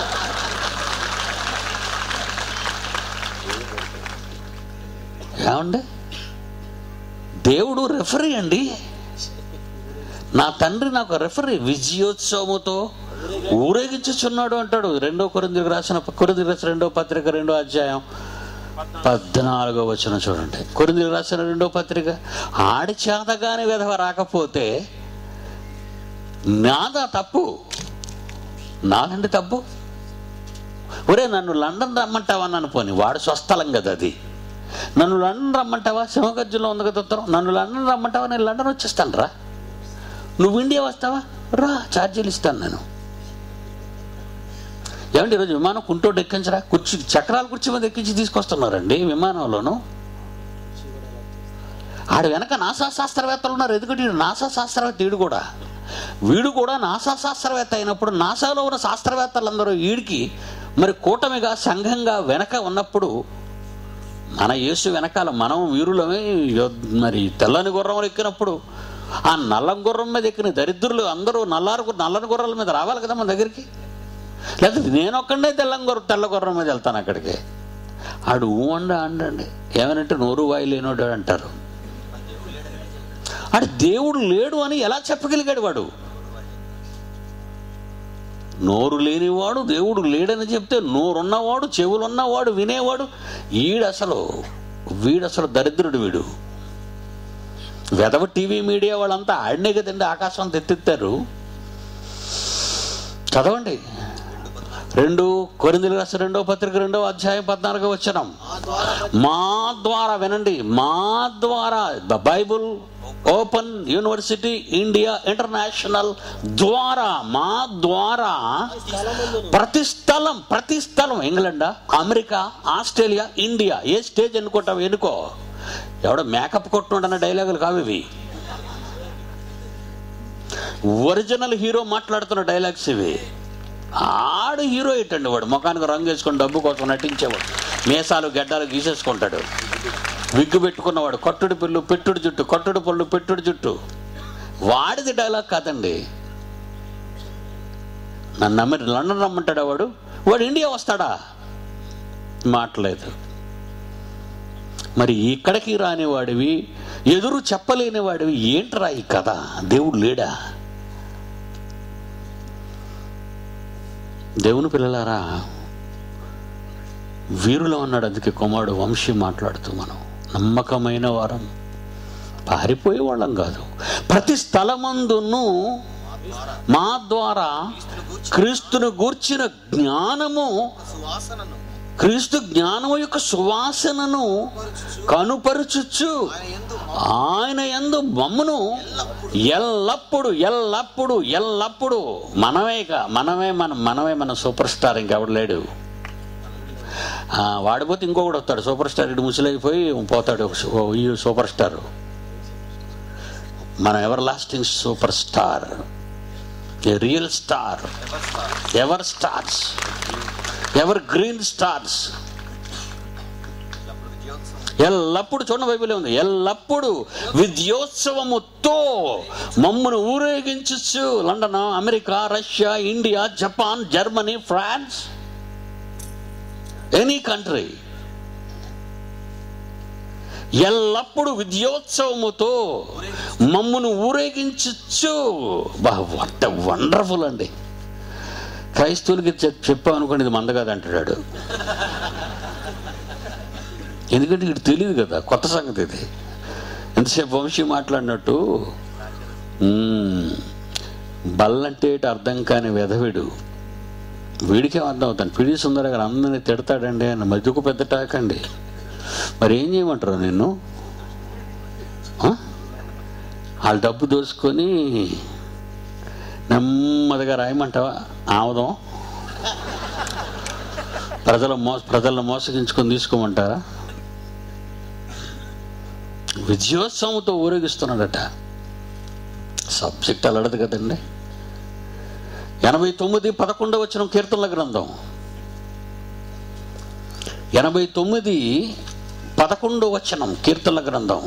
ఏమండి దేవుడు రెఫరీ అండి నా తండ్రి నాకు రెఫరీ విజయోత్సవముతో ఊరేగించుచున్నాడు అంటాడు రెండో కొరిందికి రాసిన కొరిందికి రాసిన రెండో పత్రిక రెండో అధ్యాయం పద్నాలుగో వచ్చిన చూడండి కొరిందికి రాసిన రెండో పత్రిక ఆడి చేతగాని విధవ రాకపోతే నాదా తప్పు నాదండి తప్పు ఒరే నన్ను లండన్ రమ్మంటావా నన్ను పోని వాడు స్వస్థలం కదా అది నన్ను లండన్ రమ్మంటావా సింహగర్జులో ఉంది కదా ఉత్తరం నన్ను లండన్ రమ్మంటావా నేను లండన్ వచ్చేస్తాను రా నువ్వు ఇండియా వస్తావా రా ఛార్జీలు ఇస్తాను నేను ఏమంటే ఈరోజు విమానం కుంటోడు ఎక్కించరా కుర్చీ చక్రాల కుర్చీ మీద ఎక్కించి తీసుకొస్తున్నారండి విమానంలోను ఆడు వెనక నాసా శాస్త్రవేత్తలు ఉన్నారు ఎందుకంటే ఈడు నాసా శాస్త్రవేత్త వీడు కూడా వీడు కూడా నాసా శాస్త్రవేత్త అయినప్పుడు నాసాలో ఉన్న శాస్త్రవేత్తలందరూ వీడికి మరి కూటమిగా సంఘంగా వెనక ఉన్నప్పుడు మన యేసు వెనకాల మనం వీరులమే యొద్- మరి తెల్లని గుర్రం ఎక్కినప్పుడు ఆ నల్లం గుర్రం మీద ఎక్కిన దరిద్రులు అందరూ నల్లారు నల్లని గుర్రాల మీద రావాలి కదా మన దగ్గరికి లేకపోతే నేను ఒక్కడే తెల్లం గుర్ర తెల్ల గుర్రం మీద వెళ్తాను అక్కడికి ఆడు ఊ అండ అండండి ఏమనంటే నోరు వాయి లేనోడు అంటారు ఆడు దేవుడు లేడు అని ఎలా చెప్పగలిగాడు వాడు నోరు లేనివాడు దేవుడు లేడని చెప్తే నోరున్నవాడు చెవులున్నవాడు వినేవాడు ఈడు అసలు వీడు అసలు దరిద్రుడు వీడు వెదవ టీవీ మీడియా వాళ్ళంతా ఆడినే కదండి ఆకాశం తెత్తిస్తారు చదవండి రెండు కొరిందులు రాసిన రెండో పత్రిక రెండో అధ్యాయం పద్నాలుగు వచ్చినాం మా ద్వారా వినండి మా ద్వారా the Bible open university India international ద్వారా మా ద్వారా ప్రతి స్థలం ప్రతి స్థలం ఇంగ్లాండ్ అమెరికా ఆస్ట్రేలియా ఇండియా ఏ స్టేజ్ ఎన్నుకుంటావు ఎన్నుకో ఎవడో మేకప్ కొట్టుకుంటున్న డైలాగులు కావు ఇవి ఒరిజినల్ హీరో మాట్లాడుతున్న డైలాగ్స్ ఇవి ఆడు హీరో ఇట్టండి వాడు ముఖానికి రంగు వేసుకొని డబ్బు కోసం నటించేవాడు మీసాలు గడ్డాలు గీసేసుకుంటాడు విగ్గు పెట్టుకున్నవాడు కొట్టుడు పిల్లు పెట్టుడు జుట్టు కొట్టుడు పళ్ళు పెట్టుడు జుట్టు వాడిది డైలాగ్ కాదండి నన్ను నమ్మి లండన్ రమ్మంటాడా వాడు వాడు ఇండియా వస్తాడా మాట్లేదు మరి ఇక్కడికి రాని వాడివి ఎదురు చెప్పలేని వాడివి ఏంట్రా ఈ కథ దేవుడు లేడా దేవుని పిల్లలారా వీరులో ఉన్నాడు అందుకే కుమారుడు వంశీ మాట్లాడుతూ మనం నమ్మకమైన వారం పారిపోయే వాళ్ళం కాదు ప్రతి స్థలమందును మా ద్వారా క్రీస్తును గూర్చిన జ్ఞానము సువాసనను క్రీస్తు జ్ఞానము యొక్క సువాసనను కనుపరుచుచు ఆయన యందు ఆయన యందు మమ్మును ఎల్లప్పుడు ఎల్లప్పుడు ఎల్లప్పుడు మనమేక మనమే మన మనమే మన సూపర్ స్టార్ ఇంకెవడు లేడు ఆ, వాడిపోతే ఇంకొకడు వస్తాడు సూపర్ స్టార్ ఇటు ముసలైపోయి పోతాడు ఒక సు- ఓ ఈ సూపర్ స్టార్ మన everlasting super star a real star ever stars evergreen stars అప్పుడు విజయోత్సవం ఎల్లప్పుడు చూడండి బైబిల్ ఉంది ఎల్లప్పుడు విద్యోత్సవముతో మమ్మను ఊరేగించచ్చు London America Russia India Japan Germany France any country ఎల్లప్పుడు విద్యోత్సవముతో మమ్మను ఊరేగించచ్చు బా వాట్ వండర్ఫుల్ అండి క్రైస్తవులకి చెప్- చెప్పాం అనుకోండి ఇది మంద కాదు అంటాడు ఎందుకంటే ఇటు తెలియదు కదా కొత్త సంగతి ఇది ఎంతసేపు వంశీ మాట్లాడినట్టు మ్మ్, బల్లంటే ఇటు అర్థం కాని వెధవిడు వీడికే అర్థం అవుతాను పిడి సుందర గారు అందరినీ తిడతాడండి ఆయన మధ్యకు పెద్ద టాకండి మరి ఏం చేయమంటారు నిన్ను ఆ? వాళ్ళ డబ్బు దోసుకొని నెమ్మదిగా రాయమంటావా ఆముదం ప్రజల మో ప్రజలను మోసగించుకొని తీసుకోమంటారా విజయోత్సవంతో ఊరేగిస్తున్నాడట సబ్జెక్ట్ అలడదు కదండి ఎనభై తొమ్మిది పదకొండవ వచ్చిన కీర్తనల గ్రంథం ఎనభై తొమ్మిది పదకొండవ వచనం కీర్తనల గ్రంథం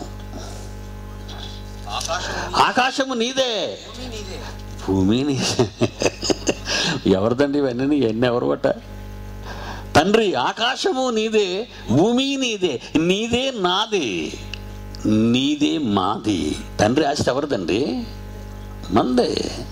ఆకాశం ఆకాశము నీదే భూమి నీదే భూమి నీదే ఎవరిదండి ఇవన్నీ ఎన్ని ఎవరు పట్ట తండ్రి ఆకాశము నీదే భూమి నీదే నీదే నాది నీదే మాది తండ్రి ఆస్తి ఎవరిదండి మందే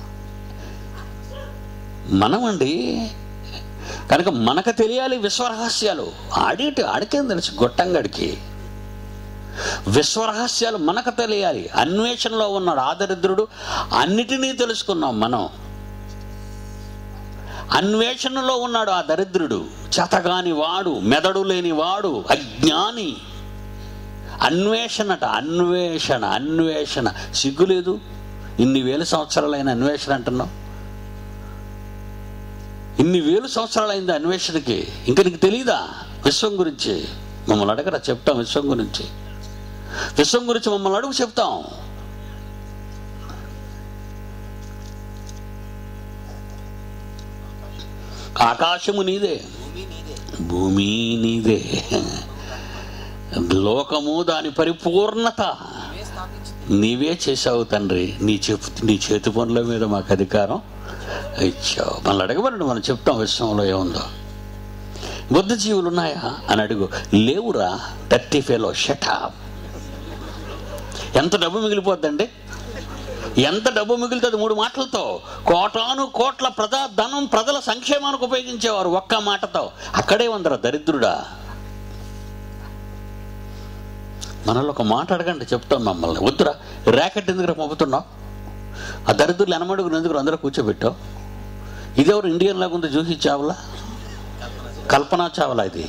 మనమండి కనుక మనకు తెలియాలి విశ్వరహస్యాలు ఆడిటి ఆడికేం తెలుసు గొట్టంగడికి విశ్వరహస్యాలు మనకు తెలియాలి అన్వేషణలో ఉన్నాడు ఆదరిద్రుడు అన్నిటినీ తెలుసుకున్నాం మనం అన్వేషణలో ఉన్నాడు ఆ దరిద్రుడు చేతగాని వాడు మెదడు లేని వాడు అజ్ఞాని అన్వేషణట అన్వేషణ అన్వేషణ సిగ్గులేదు ఇన్ని వేల సంవత్సరాలైన అన్వేషణ అంటున్నావు ఇన్ని వేలు సంవత్సరాలైంది అన్వేషణకి ఇంకా నీకు తెలియదా విశ్వం గురించి మమ్మల్ని అడగరా చెప్తాం విశ్వం గురించి విశ్వం గురించి మమ్మల్ని అడుగు చెప్తాం ఆకాశము నీదే భూమి నీదే భూమి నీదే లోకము దాని పరిపూర్ణత నీవే స్థాపించింది నీవే చేసావు తండ్రి నీ చెప్పు నీ చేతి పనుల మీద మాకు అధికారం ఇచ్చావు మళ్ళీ అడగబడండి మనం చెప్తాం విషయంలో ఏముందో బుద్ధ జీవులు ఉన్నాయా అని అడుగు లేవురా థర్టీ ఫేలో షటాప్ ఎంత డబ్బు మిగిలిపోద్దండి ఎంత డబ్బు మిగులుతుంది మూడు మాటలతో కోటాను కోట్ల ప్రజా ధనం ప్రజల సంక్షేమానికి ఉపయోగించేవారు ఒక్క మాటతో అక్కడే ఉందరా దరిద్రుడా మనలో ఒక మాట అడగండి చెప్తాం మమ్మల్ని వద్దురా ర్యాకెట్ ఎందుకు పంపుతున్నావు ఆ దరిద్రులు ఎనమడుగులు ఎందుకు అందరూ కూర్చోబెట్టావు ఇదెవరు ఇండియన్ లాగా ఉంది జూహి చావ్లా కల్పనా చావ్లా ఇది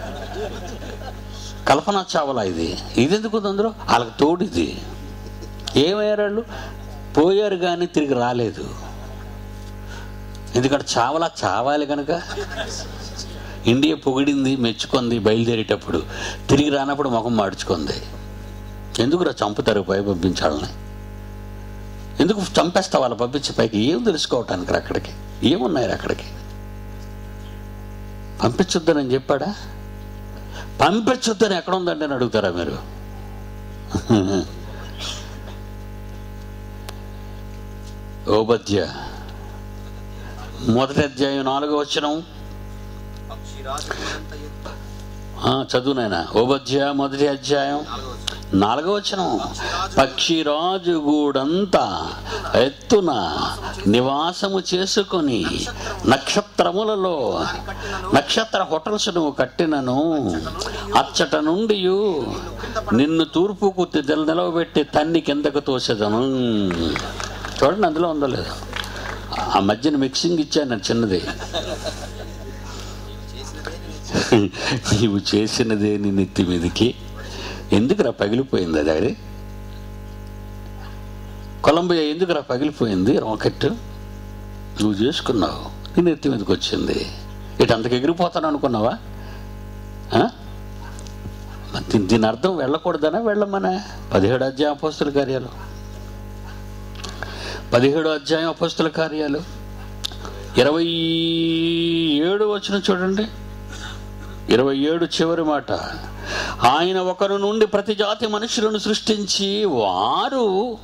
కల్పనా చావ్లా ఇది ఇది ఎందుకు ఉంది అందరూ వాళ్ళకి తోడు ఇది ఏమయ్యారు వాళ్ళు పోయారు కానీ తిరిగి రాలేదు ఎందుకంటే చావలా చావాలి కనుక ఇండియా పొగిడింది మెచ్చుకుంది బయలుదేరేటప్పుడు తిరిగి రానప్పుడు ముఖం మార్చుకుంది ఎందుకురా చంపుతారు పై పంపించాలని ఎందుకు చంపేస్తా వాళ్ళు పంపించి పైకి ఏం తెలుసుకోవటానికి రా అక్కడికి ఏమున్నాయి రా అక్కడికి పంపించొద్దని చెప్పాడా పంపించొద్దని ఎక్కడ ఉందండి అని అడుగుతారా మీరు ఓబద్య మొదటి అధ్యాయం నాలుగో వచనం పక్షిరాజు గూడంత ఎత్తు ఆ, చదువు నాయన ఓబద్య మొదటి అధ్యాయం నాలుగో వచనం పక్షిరాజు గూడంతా ఎత్తున నివాసము చేసుకొని నక్షత్రములలో నక్షత్ర హోటల్స్ నువ్వు కట్టినను అచ్చట నుండి నిన్ను తూర్పుకు తె- నిలవబెట్టి తన్ని కిందకు తోసేదను చూడండి అందులో ఉందో లేదో ఆ మధ్యన మిక్సింగ్ ఇచ్చాను నేను చిన్నది నీవు చేసినదే నీ నెత్తి మీదకి ఎందుకురా పగిలిపోయింది అది అది కొలంబియా ఎందుకురా పగిలిపోయింది రాకెట్ నువ్వు చేసుకున్నావు నీ నెత్తి మీదకి వచ్చింది ఇటు అంతకు ఎగిరిపోతాను అనుకున్నావా ఆ? మరి దీని- దీని అర్థం వెళ్ళకూడదనా వెళ్ళమనా పదిహేడు అధ్యాయం అపోస్తుల కార్యాలు పదిహేడు అధ్యాయం అపోస్తుల కార్యాలు ఇరవై ఏడు వచ్చిన చూడండి ఇరవై ఏడు చివరి మాట ఆయన ఒకరు నుండి ప్రతి జాతి మనుషులను సృష్టించి వారు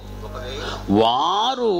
వారు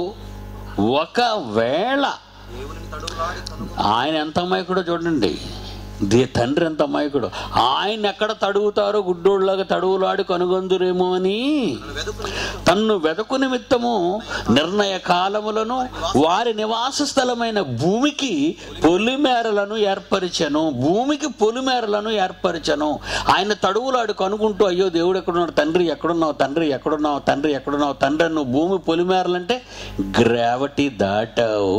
ఒకవేళ దేవుని తడువులాడి కనుగొని ఆయన ఎంత అమాయకుడో చూడండి దే తండ్రి ఎంత అమాయకుడు ఆయన ఎక్కడ తడుగుతారో గుడ్డోళ్ళగా తడువులాడి కనుగొందురేమో అని వెదుకుని తన్ను వెదకు నిమిత్తము నిర్ణయ కాలములను వారి నివాస స్థలమైన భూమికి పొలిమేరలను ఏర్పరిచెను భూమికి పొలిమేరలను ఏర్పరిచెను ఆయన తడువులాడు కనుకుంటూ అయ్యో దేవుడు ఎక్కడున్నాడు తండ్రి ఎక్కడున్నావు తండ్రి ఎక్కడున్నావు తండ్రి ఎక్కడున్నావు తండ్రి నువ్వు భూమి పొలిమేరలంటే గ్రావిటీ దాటావు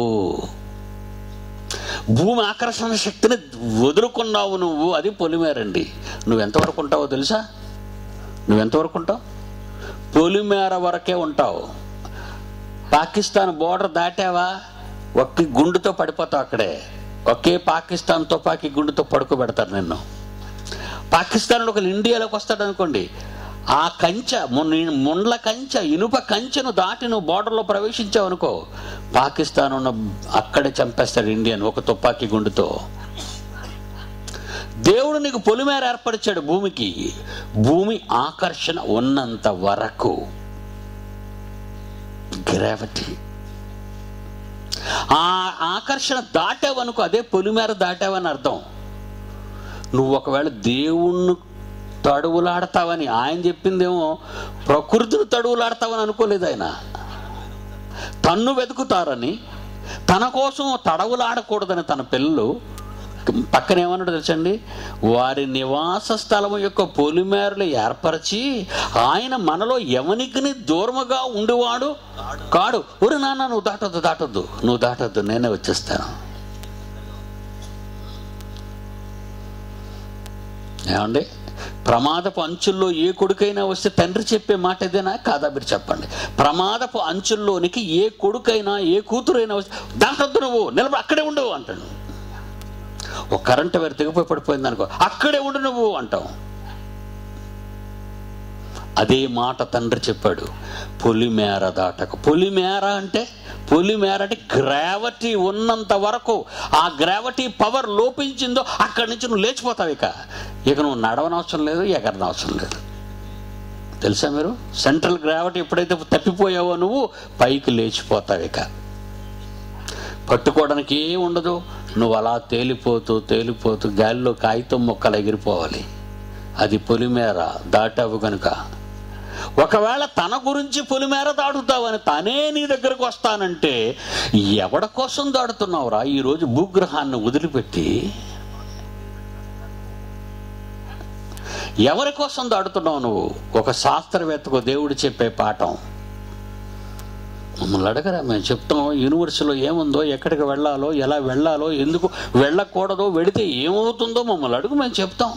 భూమి ఆకర్షణ శక్తిని వదులుకున్నావు నువ్వు అది పొలిమేరండి నువ్వు ఎంతవరకు ఉంటావో తెలుసా నువ్వు ఎంతవరకు ఉంటావు పొలిమేర వరకే ఉంటావు పాకిస్తాన్ బోర్డర్ దాటావా ఒక్క గుండుతో పడిపోతావు అక్కడే ఒకే పాకిస్తాన్ తుపాకీ గుండుతో పడుకోబెడతారు నిన్ను పాకిస్తాన్ ఒకరు ఇండియాలోకి వస్తాడు అనుకోండి ఆ కంచె మున్- ముండ్ల కంచె ఇనుప కంచెను దాటి నువ్వు బోర్డర్లో ప్రవేశించావు అనుకో పాకిస్తాన్ ఉన్న అక్కడే చంపేస్తాడు ఇండియన్ ఒక తుపాకీ గుండుతో దేవుడు నీకు పొలిమేర ఏర్పరిచాడు భూమికి భూమి ఆకర్షణ ఉన్నంత వరకు గ్రావిటీ ఆ ఆకర్షణ దాటావనుకో అదే పొలిమేర దాటావని అర్థం నువ్వు ఒకవేళ దేవుణ్ణి తడువులాడతావని ఆయన చెప్పిందేమో ప్రకృతిని తడువులాడతావని అనుకోలేదు ఆయన తన్ను వెతుకుతారని తన కోసం తడవులాడకూడదని తన పిల్లలు పక్కన ఏమన్నాడు తెలుసండి వారి నివాస స్థలము యొక్క పొలిమేరలు ఏర్పరిచి ఆయన మనలో ఎవనికి దూరముగా ఉండివాడు కాడు ఒరు నాన్న నువ్వు దాటొద్దు దాటొద్దు నువ్వు దాటొద్దు నేనే వచ్చేస్తాను ఏమండి ప్రమాదపు అంచుల్లో ఏ కొడుకైనా వస్తే తండ్రి చెప్పే మాట ఇదేనా కాదా మీరు చెప్పండి ప్రమాదపు అంచుల్లోనికి ఏ కొడుకైనా ఏ కూతురైనా వస్తే దాటొద్దు నువ్వు నిలబడి అక్కడే ఉండవు అంటాడు ఒక కరెంటు వేరు తెగిపోయి పడిపోయింది అనుకో అక్కడే ఉండు నువ్వు అంటావు అదే మాట తండ్రి చెప్పాడు పొలిమేర దాటక పొలిమేర అంటే పొలిమేర అంటే గ్రావిటీ ఉన్నంత వరకు ఆ గ్రావిటీ పవర్ లోపించిందో అక్కడి నుంచి నువ్వు లేచిపోతావు ఇక ఇక నువ్వు నడవనవసరం లేదు ఎగరనవసరం లేదు తెలుసా మీరు సెంట్రల్ గ్రావిటీ ఎప్పుడైతే తప్పిపోయావో నువ్వు పైకి లేచిపోతావు ఇక పట్టుకోవడానికి ఏం ఉండదు నువ్వు అలా తేలిపోతూ తేలిపోతూ గాలిలో కాగితం మొక్కలు ఎగిరిపోవాలి అది పొలిమేర దాటావు కనుక ఒకవేళ తన గురించి పొలిమేర దాటుతావని తనే నీ దగ్గరకు వస్తానంటే ఎవడ కోసం దాడుతున్నావురా ఈరోజు భూగ్రహాన్ని వదిలిపెట్టి ఎవరి కోసం దాడుతున్నావు నువ్వు ఒక శాస్త్రవేత్తకు దేవుడు చెప్పే పాఠం మమ్మల్ని అడగరా మేము చెప్తాం యూనివర్సిటీలో ఏముందో ఎక్కడికి వెళ్ళాలో ఎలా వెళ్ళాలో ఎందుకు వెళ్ళకూడదో వెడితే ఏమవుతుందో మమ్మల్ని అడుగు మేము చెప్తాం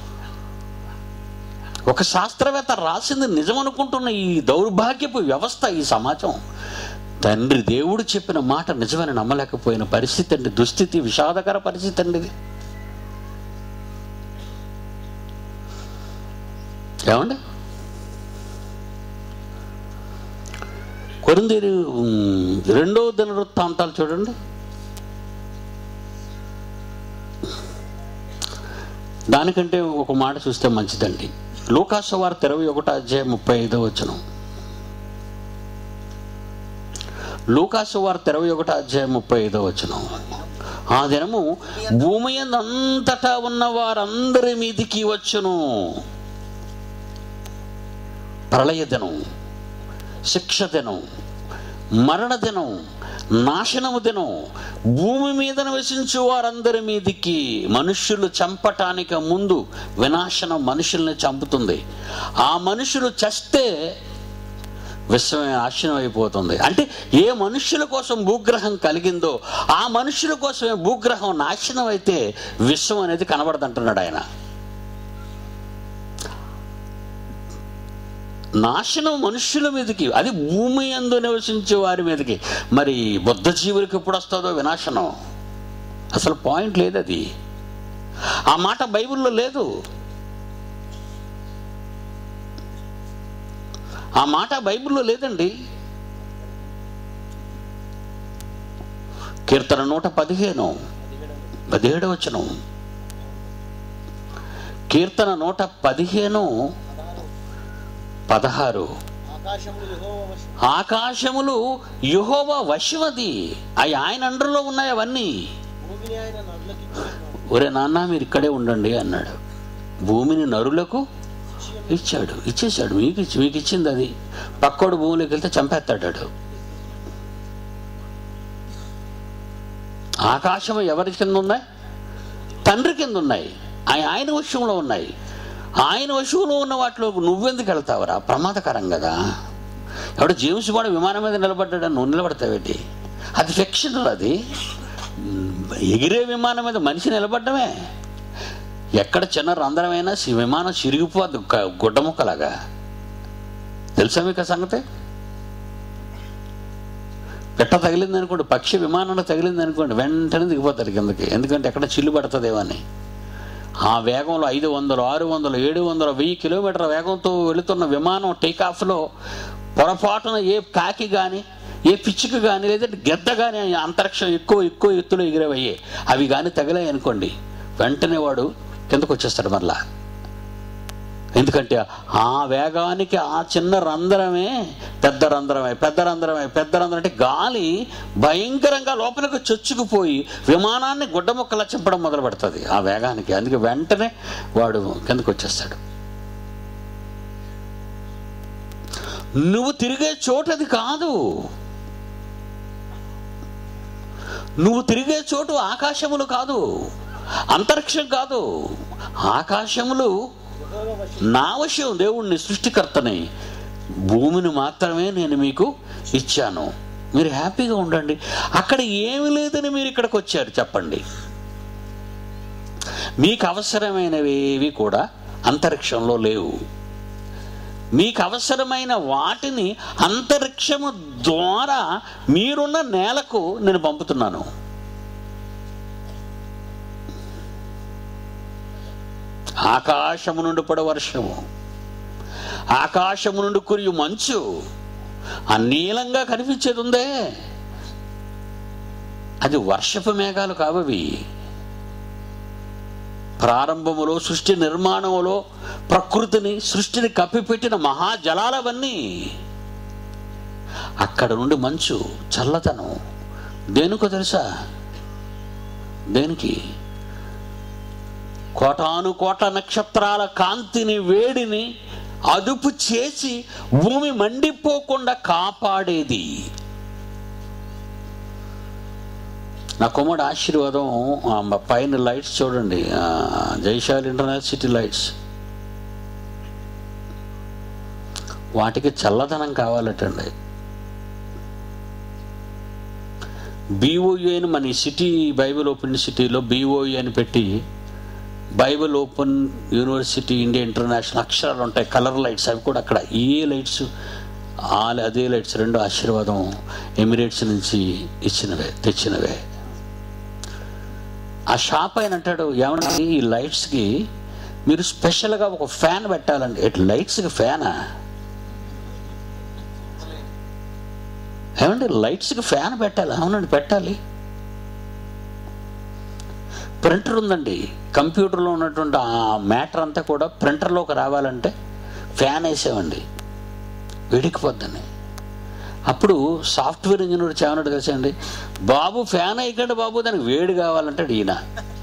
ఒక శాస్త్రవేత్త రాసింది నిజమనుకుంటున్న ఈ దౌర్భాగ్యపు వ్యవస్థ ఈ సమాజం తండ్రి దేవుడు చెప్పిన మాట నిజమని నమ్మలేకపోయిన పరిస్థితి అండి దుస్థితి విషాదకర పరిస్థితి అండి ఇది ఏమండి కొరిందీరు ఉమ్, రెండో దినవృత్తాంతాలు చూడండి దానికంటే ఒక మాట చూస్తే మంచిదండి లూకాసు వారు ఇరవై ఒకటో అధ్యాయం ముప్పై ఐదో వచనం లూకాసు వారు ఇరవై ఒకటో అధ్యాయం ముప్పై ఐదో వచనం ఆ దినము భూమి అంతటా ఉన్న వారందరి మీదికి వచ్చును ప్రళయ దినం శిక్ష దినం మరణ దినం నాశనము దినం భూమి మీద నివసించు వారందరి మీదికి మనుష్యులు చంపటానికి ముందు వినాశనం మనుషుల్ని చంపుతుంది ఆ మనుషులు చస్తే విశ్వమే నాశనం అయిపోతుంది అంటే ఏ మనుష్యుల కోసం భూగ్రహం కలిగిందో ఆ మనుష్యుల కోసమే భూగ్రహం నాశనం అయితే విశ్వం అనేది కనబడదంటున్నాడు ఆయన నాశనం మనుష్యుల మీదకి అది భూమి అందు నివసించే వారి మీదకి మరి బుద్ధ జీవులకు ఎప్పుడు వస్తుందో వినాశనం అసలు పాయింట్ లేదు అది ఆ మాట బైబిల్లో లేదు ఆ మాట బైబిల్లో లేదండి కీర్తన నూట పదిహేను పదిహేడు వచనం కీర్తన నూట పదిహేను పదహారు ఆకాశములు యెహోవా వశం ఆకాశములు యుహోవ వశమది అవి ఆయన అండర్లో ఉన్నాయి అవన్నీ భూమిని ఆయన నరులకి ఇచ్చాడు. ఒరే నాన్న మీరు ఇక్కడే ఉండండి అన్నాడు భూమిని నరులకు ఇచ్చాడు ఇచ్చేశాడు మీకు ఇచ్చి మీకు ఇచ్చింది అది పక్కోడు భూమిలోకి వెళ్తే చంపేస్తాడు వాడు. ఆకాశం ఎవరి కింద ఉన్నాయి తండ్రి కింద ఉన్నాయి ఆయన ఆయన వశంలో ఉన్నాయి ఆయన వశంలో ఉన్న వాటిలో నువ్వెందుకు వెళ్తావురా ప్రమాదకరం కదా ఎవడు జేమ్స్ బాండ్ విమానం మీద నిలబడ్డాడని నువ్వు నిలబడతావేటి అది ఫిక్షనల్ అది ఎగిరే విమానం మీద మనిషి నిలబడ్డమే ఎక్కడ చిన్న రంధ్రమైనా సి- విమానం చిరిగిపోద్ది క- గుడ్డ ముక్కలాగా తెలుసా మీకు ఆ సంగతి పెట్ట తగిలింది అనుకోండి పక్షి విమానంలో తగిలింది అనుకోండి వెంటనే దిగిపోతాడు కిందకి ఎందుకంటే ఎక్కడ చిల్లు పడుతుందేమో అని ఆ వేగంలో ఐదు వందలు ఆరు వందలు ఏడు వందలు వెయ్యి కిలోమీటర్ల వేగంతో వెళుతున్న విమానం టేకాఫ్లో పొరపాటున ఏ కాకి కానీ ఏ పిచ్చుక కానీ లేదంటే గెద్ద కానీ అంతరిక్షం ఎక్కువ ఎక్కువ ఎత్తులో ఎగిరేవయ్యే అవి కానీ తగిలాయి అనుకోండి వెంటనే వాడు కిందకు వచ్చేస్తాడు మరలా ఎందుకంటే ఆ వేగానికి ఆ చిన్న రంధ్రమే పెద్ద రంధ్రమే పెద్ద రంధ్రమే పెద్ద రంధ్రం అంటే గాలి భయంకరంగా లోపలికి చొచ్చుకుపోయి విమానాన్ని గుడ్డ ముక్కలా చింపడం మొదలు పెడుతుంది ఆ వేగానికి అందుకే వెంటనే వాడు కిందకు వచ్చేస్తాడు నువ్వు తిరిగే చోటది కాదు నువ్వు తిరిగే చోటు ఆకాశములు కాదు అంతరిక్షం కాదు ఆకాశములు యెహోవా వశం నా వశం దేవుణ్ణి సృష్టికర్తని భూమిని మాత్రమే నేను మీకు ఇచ్చాను మీరు హ్యాపీగా ఉండండి అక్కడ ఏమి లేదని మీరు ఇక్కడికి వచ్చారు చెప్పండి మీకు అవసరమైనవి ఏవి కూడా అంతరిక్షంలో లేవు మీకు అవసరమైన వాటిని అంతరిక్షము ద్వారా మీరున్న నేలకు నేను పంపుతున్నాను ఆకాశము నుండి పడే వర్షము ఆకాశము నుండి కురియు మంచు ఆ నీలంగా కనిపించేది ఉందే అది వర్షపు మేఘాలు కావవి ప్రారంభములో సృష్టి నిర్మాణములో ప్రకృతిని సృష్టిని కప్పిపెట్టిన మహాజలాలవన్నీ అక్కడ నుండి మంచు చల్లతనం దేనికో తెలుసా దేనికి కోటాను కోట్ల నక్షత్రాల కాంతిని వేడిని అదుపు చేసి భూమి మండిపోకుండా కాపాడేది నా కుమ్మడి ఆశీర్వాదం ఆ మ- పైన లైట్స్ చూడండి ఆ, జైశాల్ ఇంటర్నేషనల్ సిటీ లైట్స్ వాటికి చల్లదనం కావాలటండి బీఓయు అని మన ఈ సిటీ బైబిల్ ఓపెన్ సిటీలో బీఓయు అని పెట్టి Bible open university India international అక్షరాలు ఉంటాయి కలర్ లైట్స్ అవి కూడా అక్కడ ఏ లైట్స్ ఆ అదే లైట్స్ రెండు ఆశీర్వాదం ఎమిరేట్స్ నుంచి ఇచ్చినవే తెచ్చినవే ఆ షాప్ ఆయన అంటాడు ఏమన్నా ఈ లైట్స్కి మీరు స్పెషల్గా ఒక ఫ్యాన్ పెట్టాలండి ఎట్ లైట్స్కి ఫ్యానా ఏమండి లైట్స్కి ఫ్యాన్ పెట్టాలి అవునండి పెట్టాలి ప్రింటర్ ఉందండి కంప్యూటర్లో ఉన్నటువంటి ఆ మ్యాటర్ అంతా కూడా ప్రింటర్లోకి రావాలంటే ఫ్యాన్ వేసామండి వేడికిపోద్దని అప్పుడు సాఫ్ట్వేర్ ఇంజనీర్ చేమన్నాడు తెలుసండి బాబు ఫ్యాన్ అయ్యకండి బాబు దానికి వేడి కావాలంటాడు ఈయన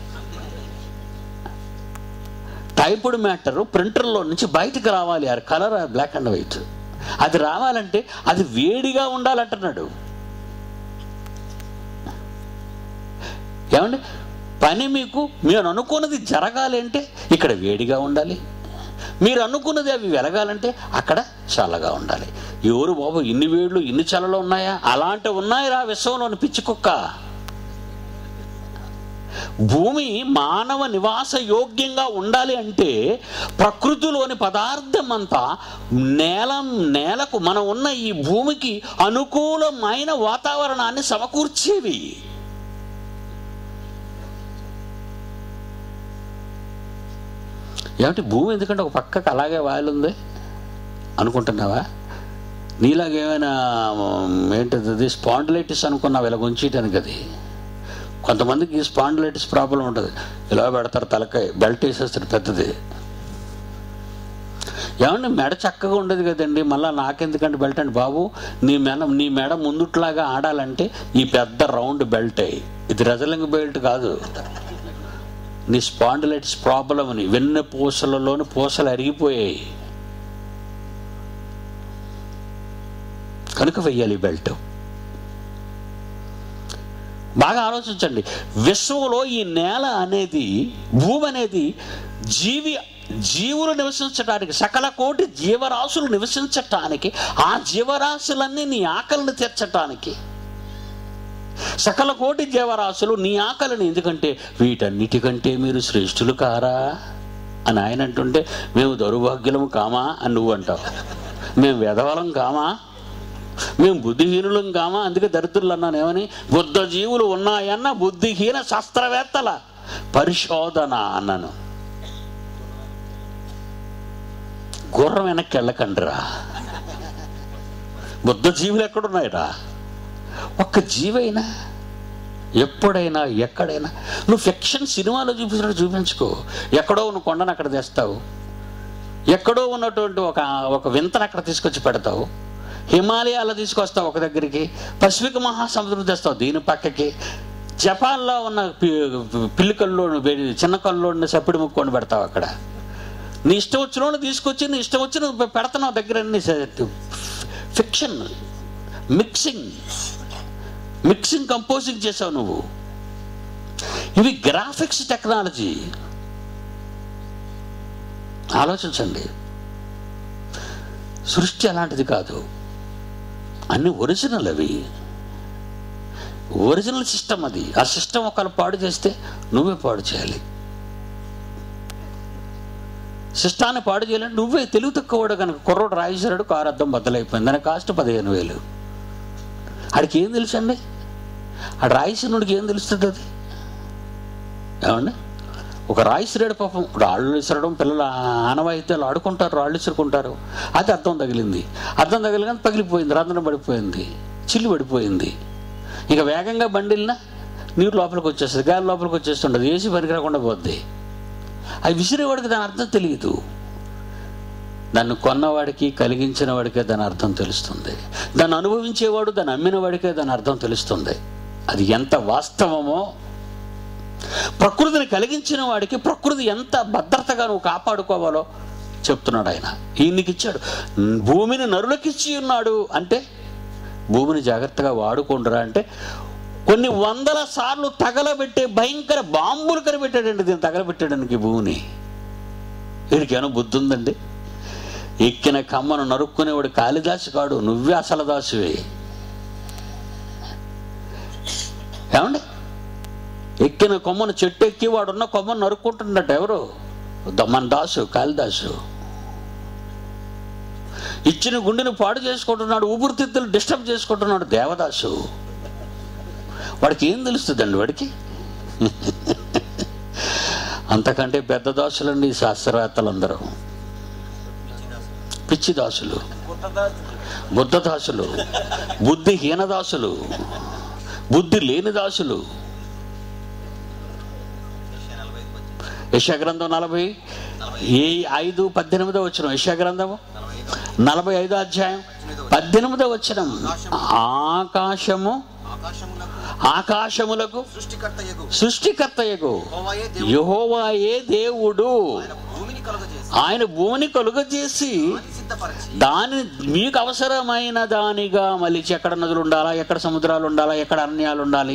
టైపుడ్ మ్యాటర్ ప్రింటర్లో నుంచి బయటకు రావాలి ఆ కలర్ బ్లాక్ అండ్ వైట్ అది రావాలంటే అది వేడిగా ఉండాలంటున్నాడు ఏమండి పని మీకు మీరు అనుకున్నది జరగాలి అంటే ఇక్కడ వేడిగా ఉండాలి మీరు అనుకున్నది అవి వెలగాలంటే అక్కడ చల్లగా ఉండాలి ఎవరు బాబు ఇన్ని వేళ్ళు ఇన్ని చల్లలు ఉన్నాయా అలాంటి ఉన్నాయిరా విశ్వంలోని పిచ్చి కుక్క భూమి మానవ నివాస యోగ్యంగా ఉండాలి అంటే ప్రకృతిలోని పదార్థం అంతా నేల నేలకు మనం ఉన్న ఈ భూమికి అనుకూలమైన వాతావరణాన్ని సమకూర్చేవి ఏమంటే భూమి ఎందుకంటే ఒక పక్కకు అలాగే వాయలుంది అనుకుంటున్నావా నీలాగేమైనా ఏంటిది అది స్పాండిలైటిస్ అనుకున్నావు ఇలా ఉంచేయటానికి అది కొంతమందికి స్పాండిలైటిస్ ప్రాబ్లం ఉంటుంది ఇలా పెడతారు తలకాయ బెల్ట్ వేసేస్తారు పెద్దది ఏమండి మెడ చక్కగా ఉండదు కదండి మళ్ళీ నాకెందుకంటే బెల్ట్ అండి బాబు నీ మెడ నీ మెడ ముందుట్లాగా ఆడాలంటే ఈ పెద్ద రౌండ్ బెల్ట్ ఇది రెజలింగ్ బెల్ట్ కాదు నీ స్పాండిలైటిస్ ప్రాబ్లం అని వెన్న పూసలలోని పూసలు అరిగిపోయాయి కనుక వెయ్యాలి ఈ బెల్ట్ బాగా ఆలోచించండి విశ్వంలో ఈ నేల అనేది భూమి అనేది జీవి జీవులు నివసించటానికి సకల కోటి జీవరాశులు నివసించటానికి ఆ జీవరాశులన్నీ నీ ఆకలిని తీర్చటానికి సకల కోటి జీవరాశులు నీ ఆకలిని ఎందుకంటే వీటన్నిటికంటే మీరు శ్రేష్ఠులు కారా అని ఆయన అంటుంటే మేము దౌర్భాగ్యులము కామా అని నువ్వు అంటావు మేము వెధవలం కామా మేము బుద్ధిహీనులం కామా అందుకే దరిద్రులు అన్నాను ఏమని బుద్ధ జీవులు ఉన్నాయన్న బుద్ధిహీన శాస్త్రవేత్తల పరిశోధన అన్నాను గుర్రం వెనక్కి వెళ్ళకండిరా బుద్ధ జీవులు ఎక్కడున్నాయిరా ఒక్క జీవైనా ఎప్పుడైనా ఎక్కడైనా నువ్వు ఫిక్షన్ సినిమాలో చూపించినట్టు చూపించుకో ఎక్కడో ఉన్న కొండను అక్కడ తెస్తావు ఎక్కడో ఉన్నటువంటి ఒక ఒక వింతను అక్కడ తీసుకొచ్చి పెడతావు హిమాలయాలు తీసుకొస్తావు ఒక దగ్గరికి పసిఫిక్ మహాసముద్రం తెస్తావు దీని పక్కకి జపాన్లో ఉన్న పి- పిల్లికల్లో వేడి- చిన్న కల్లో ఉన్న సప్పిడి ముక్కొని పెడతావు అక్కడ నీ ఇష్టం వచ్చిన వాళ్ళు తీసుకొచ్చి నీ ఇష్టం వచ్చి నువ్వు పెడతావు దగ్గర అన్ని ఫిక్షన్ మిక్సింగ్ మిక్సింగ్ కంపోజింగ్ చేసావు నువ్వు ఇవి గ్రాఫిక్స్ టెక్నాలజీ ఆలోచించండి సృష్టి అలాంటిది కాదు అన్ని ఒరిజినల్ అవి ఒరిజినల్ సిస్టమ్ అది ఆ సిస్టమ్ ఒకళ్ళు పాడు చేస్తే నువ్వే పాడు చేయాలి సిస్టాన్ని పాడు చేయాలంటే నువ్వే తెలుగు తక్కువడు కనుక కుర్రోడు రాయిసాడు కారు అద్దం బద్దలైపోయింది దాని కాస్ట్ పదిహేను వేలు ఆడికి ఏం తెలుసండి ఆ రాయిసినుడికి ఏం తెలుస్తుంది అది ఏమండి ఒక రాయిసిరాడు పాపం రాళ్ళు విసరడం పిల్లలు ఆనవాయితీలు ఆడుకుంటారు రాళ్ళు విసురుకుంటారు అది అద్దం తగిలింది అద్దం తగిలిన పగిలిపోయింది రంధ్రం పడిపోయింది చిల్లు పడిపోయింది ఇక వేగంగా బండిల్నా నీరు లోపలికి వచ్చేస్తుంది గాలి లోపలికి వచ్చేస్తుండదు ఏసీ పనికి రాకుండా పోద్ది అది విసిరేవాడికి దాని అర్థం తెలియదు దాన్ని కొన్నవాడికి కలిగించిన వాడికే దాని అర్థం తెలుస్తుంది దాన్ని అనుభవించేవాడు దాన్ని అమ్మిన వాడికే దాని అర్థం తెలుస్తుంది అది ఎంత వాస్తవమో ప్రకృతిని కలిగించిన వాడికి ప్రకృతి ఎంత భద్రతగా నువ్వు కాపాడుకోవాలో చెప్తున్నాడు ఆయన ఈయనకి ఇచ్చాడు భూమిని నరులకిచ్చి ఉన్నాడు అంటే భూమిని జాగ్రత్తగా వాడుకుంటురా అంటే కొన్ని వందల సార్లు తగలబెట్టే భయంకర బాంబులు కనిపెట్టాడండి దీన్ని తగలబెట్టడానికి ఈ భూమిని వీడికి ఏమైనా బుద్ధి ఉందండి ఎక్కిన కమ్మను నరుక్కునేవాడు కాళిదాసు కాడు నువ్వే అసలు దాసువే ఏమండి ఎక్కిన కొమ్మను చెట్టు ఎక్కి వాడున్న కొమ్మను నరుక్కుంటున్నట్టు ఎవరు దమ్మన్ దాసు కాళిదాసు ఇచ్చిన గుండెని పాడు చేసుకుంటున్నాడు ఊపిరితిత్తులు డిస్టర్బ్ చేసుకుంటున్నాడు దేవదాసు వాడికి ఏం తెలుస్తుందండి వాడికి అంతకంటే పెద్ద దాసులండి ఈ శాస్త్రవేత్తలందరూ పిచ్చి దాసులు బుద్ధ దాసులు బుద్ధిహీన దాసులు బుద్ధి లేని దాసులు యశాగ్రంథం నలభై ఏ ఐదు పద్దెనిమిదో వచ్చిన యశాగ్రంథము నలభై ఐదో అధ్యాయం పద్దెనిమిదో వచ్చిన ఆకాశము ఆకాశములకు ఆకాశములకు సృష్టికర్త యగు సృష్టికర్తయగు యెహోవాయే దేవుడు యహోవాయే దేవుడు ఆయన భూమిని కలుగజేసి ఆయన భూమిని కలుగజేసి దాన్ని సిద్ధపరిచి దాని మీకు అవసరమైన దానిగా మళ్ళీ ఎక్కడ నదులు ఉండాలా ఎక్కడ సముద్రాలు ఉండాలా ఎక్కడ అరణ్యాలు ఉండాలి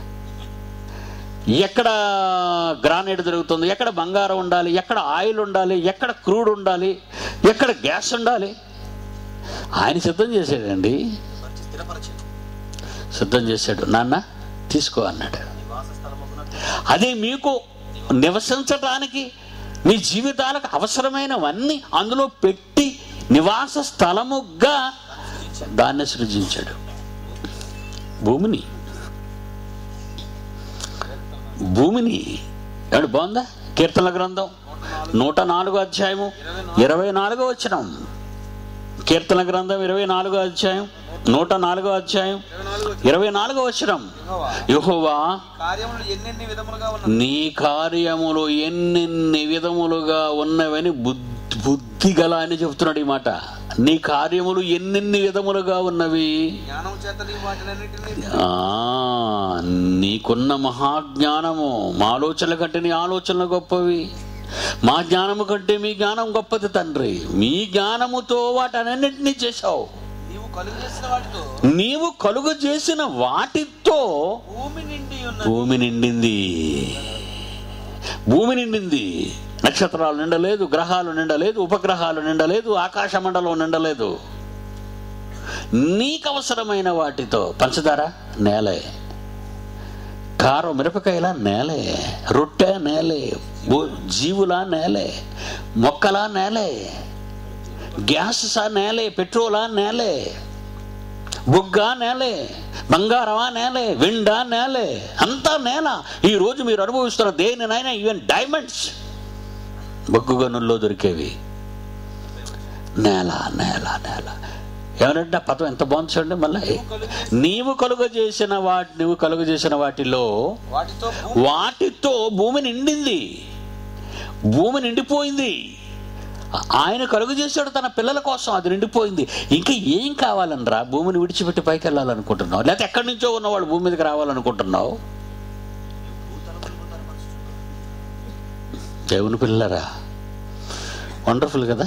ఎక్కడ గ్రానైట్ దొరుకుతుంది ఎక్కడ బంగారం ఉండాలి ఎక్కడ ఆయిల్ ఉండాలి ఎక్కడ క్రూడ్ ఉండాలి ఎక్కడ గ్యాస్ ఉండాలి ఆయన సిద్ధం చేశాడండి పరిచి స్థిరపరిచి సిద్ధం చేశాడు నాన్న తీసుకో అన్నాడు నివాస స్థలమునకు అదే మీకు నివసించటానికి మీ జీవితాలకు అవసరమైనవన్నీ అందులో పెట్టి నివాస స్థలముగా దాన్ని సృజించాడు భూమిని భూమిని ఏడు బాగుందా కీర్తన గ్రంథం నూట నాలుగో అధ్యాయము ఇరవై నాలుగో వచ్చినం కీర్తన గ్రంథం ఇరవై నాలుగో అధ్యాయం నూట నాలుగో అధ్యాయం ఇరవై నాలుగో వచ్చినం యెహోవా కార్యములు ఎన్నెన్ని విధములుగా ఉన్న నీ కార్యములు ఎన్నెన్ని విధములుగా ఉన్నవని బుద్ధి బుద్ధి గల అని చెప్తున్నాడు ఈ మాట నీ కార్యములు ఎన్నెన్ని విధములుగా ఉన్నవి జ్ఞానం చేత నీ వాటినన్నిటిని ఆ నీకున్న మహాజ్ఞానము మా ఆలోచనల కంటే నీ ఆలోచనలు గొప్పవి మా జ్ఞానము కంటే మీ జ్ఞానం గొప్పది తండ్రి మీ జ్ఞానముతో వాటన్నింటినీ చేశావు నీవు కలుగు చేసిన వాటితో నీవు కలుగు చేసిన వాటితో భూమి నిండి ఉన్న భూమి నిండింది భూమి నిండింది నక్షత్రాలు నిండలేదు గ్రహాలు నిండలేదు ఉపగ్రహాలు నిండలేదు ఆకాశ మండలం నిండలేదు నీకు అవసరమైన వాటితో పంచదార నేలే కారం మిరపకాయల నేలే రొట్టె నేలే భూ- జీవులా నేలే మొక్కలా నేలే గ్యాస్ సా నేలే పెట్రోలా నేలే బుగ్గా నేలే బంగారమా నేలే వెండా నేలే అంతా నేల ఈ రోజు మీరు అనుభవిస్తున్న దేనినైనా ఈవెన్ డైమండ్స్ బొగ్గు గనుల్లో దొరికేవి నేల నేల నేల ఏమనంటే ఆ పదం ఎంత బాగుంది చూడండి మళ్ళీ నీవు కలుగ చేసిన వాటి నువ్వు కలుగ చేసిన వాటిలో వాటితో భూమి వాటితో భూమి నిండింది భూమి నిండిపోయింది ఆయన కలుగు చేశాడు తన పిల్లల కోసం అది నిండిపోయింది ఇంకా ఏం కావాలనరా భూమిని విడిచిపెట్టి పైకి వెళ్ళాలనుకుంటున్నావు లేకపోతే ఎక్కడి నుంచో ఉన్నవాళ్ళు భూమి మీదకి రావాలనుకుంటున్నావు దేవుని పిల్లరా వండర్ఫుల్ కదా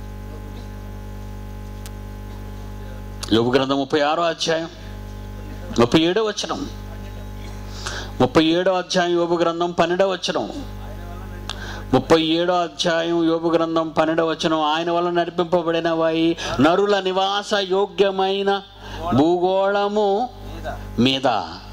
యోగు గ్రంథం ముప్పై ఆరో అధ్యాయం ముప్పై ఏడో వచనం ముప్పై ఏడో అధ్యాయం యోగు గ్రంథం పన్నెండో వచనం ముప్పై ఏడో అధ్యాయం యోగు గ్రంథం పన్నెండో వచనం ఆయన వల్ల నడిపింపబడిన వాయి నరుల నివాస యోగ్యమైన భూగోళము మీద మీద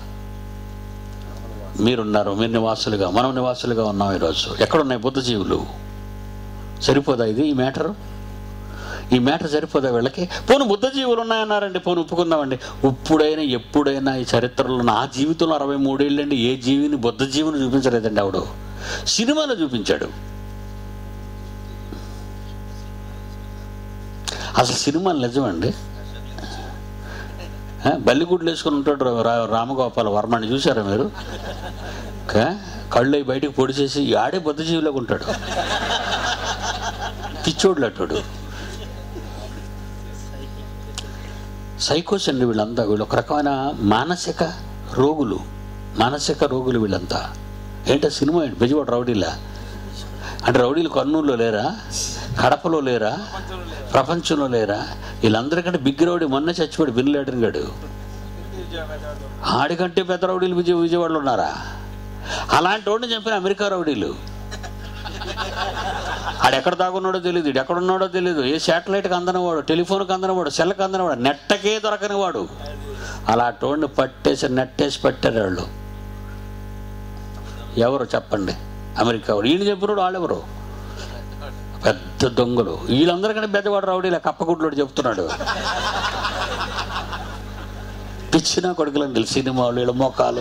మీరున్నారు మీరు నివాసులుగా మనం నివాసులుగా ఉన్నాం ఈరోజు ఎక్కడున్నాయి బుద్ధజీవులు సరిపోదా ఇది ఈ మ్యాటరు ఈ మ్యాటర్ సరిపోదా వీళ్ళకి పోను బుద్ధజీవులు ఉన్నాయన్నారండి పోను ఒప్పుకుందామండి ఇప్పుడైనా ఎప్పుడైనా ఈ చరిత్రలో నా జీవితంలో అరవై మూడేళ్ళండి ఏ జీవిని బుద్ధజీవిని చూపించలేదండి ఆవిడ సినిమాలో చూపించాడు అసలు సినిమాలు నిజమండి ఆ, బల్లిగుడ్లు వేసుకుని ఉంటాడు రా- రామగోపాల వర్మని చూసారా మీరు కా- కళ్ళు అవి బయటకు పొడి చేసి ఆడే బుద్ధజీవిలోకి ఉంటాడు పిచ్చోళ్ళు అట్టుడు సైకోస్ అండి వీళ్ళంతా వీళ్ళు ఒక రకమైన మానసిక రోగులు మానసిక రోగులు వీళ్ళంతా ఏంటో సినిమా ఏంటి బెజవాడ రౌడీలా అంటే రౌడీలు కర్నూలులో లేరా కడపలో లేరా ప్రపంచంలో లేరా వీళ్ళందరికంటే బిగ్ రౌడీ మొన్న చచ్చిపోయాడు బిన్ లేడర్ గాడు ఆడికంటే పెద్ద రౌడీలు విజయ విజయవాడలో ఉన్నారా అలాంటి వాడిని చంపిన అమెరికా రౌడీలు ఆడెక్కడ దాగున్నాడో తెలియదు ఈడు ఎక్కడ ఉన్నాడో తెలియదు ఏ శాటిలైట్కి అందనవాడు టెలిఫోన్కి అందనవాడు సెల్కి అందనవాడు నెట్టకే దొరకని వాడు అలాంటి వాడిని పట్టేసి నెట్టేసి పట్టారు వాళ్ళు ఎవరు చెప్పండి అమెరికా వాడు ఈయన చెప్పినోడు వాళ్ళెవరు పెద్ద దొంగలు వీళ్ళందరికంటే పెద్దవాడు రౌడీలా కప్పగుడ్లోడు చెప్తున్నాడు పిచ్చిన కొడుకులని తెలిసి సినిమా వాళ్ళు వీళ్ళ మోకాలు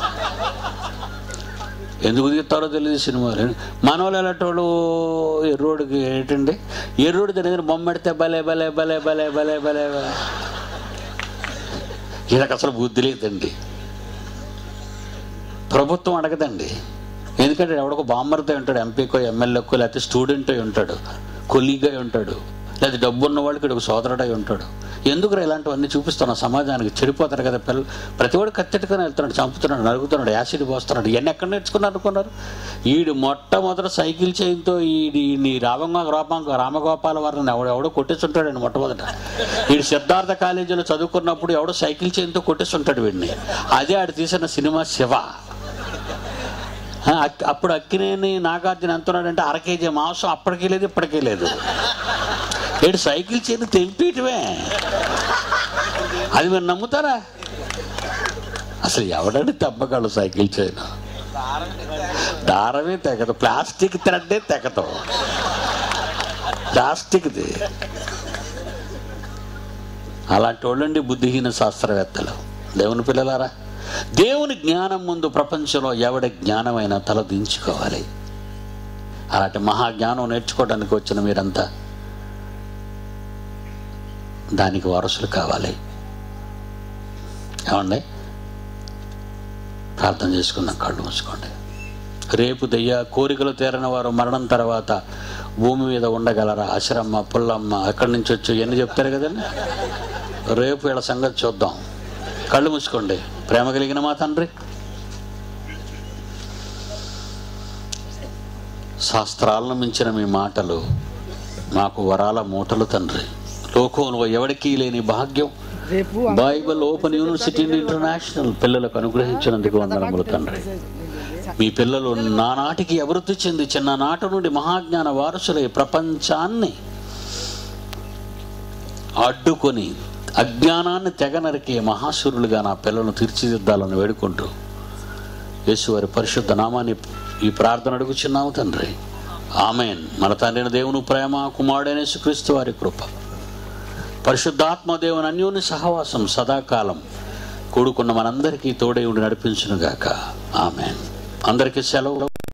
ఎందుకు తీస్తారో తెలియదు సినిమాలు మన వాళ్ళు ఎలాంటి ఎర్రోడికి ఏంటండి ఎర్రోడి దాని దగ్గర బొమ్మ పెడితే భలే భలే భలే భలే భలే భలే భలే. వీళ్ళకి అసలు బుద్ధి లేదండి ప్రభుత్వం అడగదండి ఎందుకంటే ఎవడొక బామ్మర్తో ఉంటాడు ఎంపీకో ఎమ్మెల్యేకో లేకపోతే స్టూడెంట్ అయి ఉంటాడు కొలీగ్ అయి ఉంటాడు లేదా డబ్బు ఉన్న వాళ్ళకి ఒక సోదరుడు అయి ఉంటాడు ఎందుకు ఇలాంటివన్నీ చూపిస్తున్నా సమాజానికి చెడిపోతారు కదా పిల్లలు ప్రతివాడు కత్తెట్టుకొని వెళ్తున్నాడు చంపుతున్నాడు నరుగుతున్నాడు యాసిడ్ పోస్తున్నాడు ఇవన్నీ ఎక్కడ నేర్చుకున్నారు అనుకున్నారు ఈడు మొట్టమొదట సైకిల్ చైన్తో ఈ నీ రామంగ రామంగ రామగోపాల వారిని ఎవడు ఎవడో కొట్టేస్తుంటాడండి మొట్టమొదట వీడు సిద్ధార్థ కాలేజీలో చదువుకున్నప్పుడు ఎవడో సైకిల్ చైన్తో కొట్టేస్తుంటాడు వీడిని అదే ఆడు తీసిన సినిమా శివ ఆ, అక్- అప్పుడు అక్కినేని నాగార్జున ఎంత ఉన్నాడంటే అర కేజీ మాంసం అప్పటికీ లేదు ఇప్పటికీ లేదు ఏడు సైకిల్ చేయని తెంపియటమే అది మీరు నమ్ముతారా అసలు ఎవడండి తెప్పగలడు సైకిల్ చేయను దారమే తెగదు ప్లాస్టిక్ థ్రెడ్డే తెగదు ప్లాస్టిక్ది అలాంటి వాళ్ళండి బుద్ధిహీన శాస్త్రవేత్తలు దేవుని పిల్లలారా దేవుని జ్ఞానం ముందు ప్రపంచంలో ఎవడి జ్ఞానమైనా తలదించుకోవాలి అలాంటి మహాజ్ఞానం నేర్చుకోవడానికి వచ్చిన మీరంతా దానికి వారసులు కావాలి ఏమండి ప్రార్థన చేసుకుందాం కళ్ళు మూసుకోండి రేపు దయ్య కోరికలు తీరని వారు మరణం తర్వాత భూమి మీద ఉండగలరా ఆశ్రమ్మ పుల్లమ్మ ఎక్కడి నుంచి వచ్చి ఎన్ని చెప్తారు కదండి రేపు వీళ్ళ సంగతి చూద్దాం కళ్ళు మూసుకోండి ప్రేమ కలిగిన మా తండ్రి శాస్త్రాలను మించిన మీ మాటలు మాకు వరాల మూటలు తండ్రి లోకంలో ఎవడికి లేని భాగ్యం రేపు బైబిల్ ఓపెన్ యూనివర్సిటీ ఇంటర్నేషనల్ పిల్లలకు అనుగ్రహించినందుకు వందనములు తండ్రి మీ పిల్లలు నానాటికి అభివృద్ధి చెంది చిన్ననాటి నుండి మహాజ్ఞాన వారసులై ప్రపంచాన్ని అడ్డుకొని అజ్ఞానాన్ని తెగ నరికే మహాశూరులుగా నా పిల్లలను తీర్చిదిద్దాలని వేడుకుంటూ యేసు వారి పరిశుద్ధ నామాన్ని ఈ ప్రార్థన అడుగుచున్నాము తండ్రి ఆమెన్ మన తండ్రిన దేవుని ప్రేమ కుమారుడైన యేసుక్రీస్తు వారి కృప పరిశుద్ధాత్మ దేవుని అన్యోన్య సహవాసం సదాకాలం కూడుకున్న మనందరికీ తోడై ఉండి నడిపించునుగాక ఆమెన్ అందరికీ సెలవు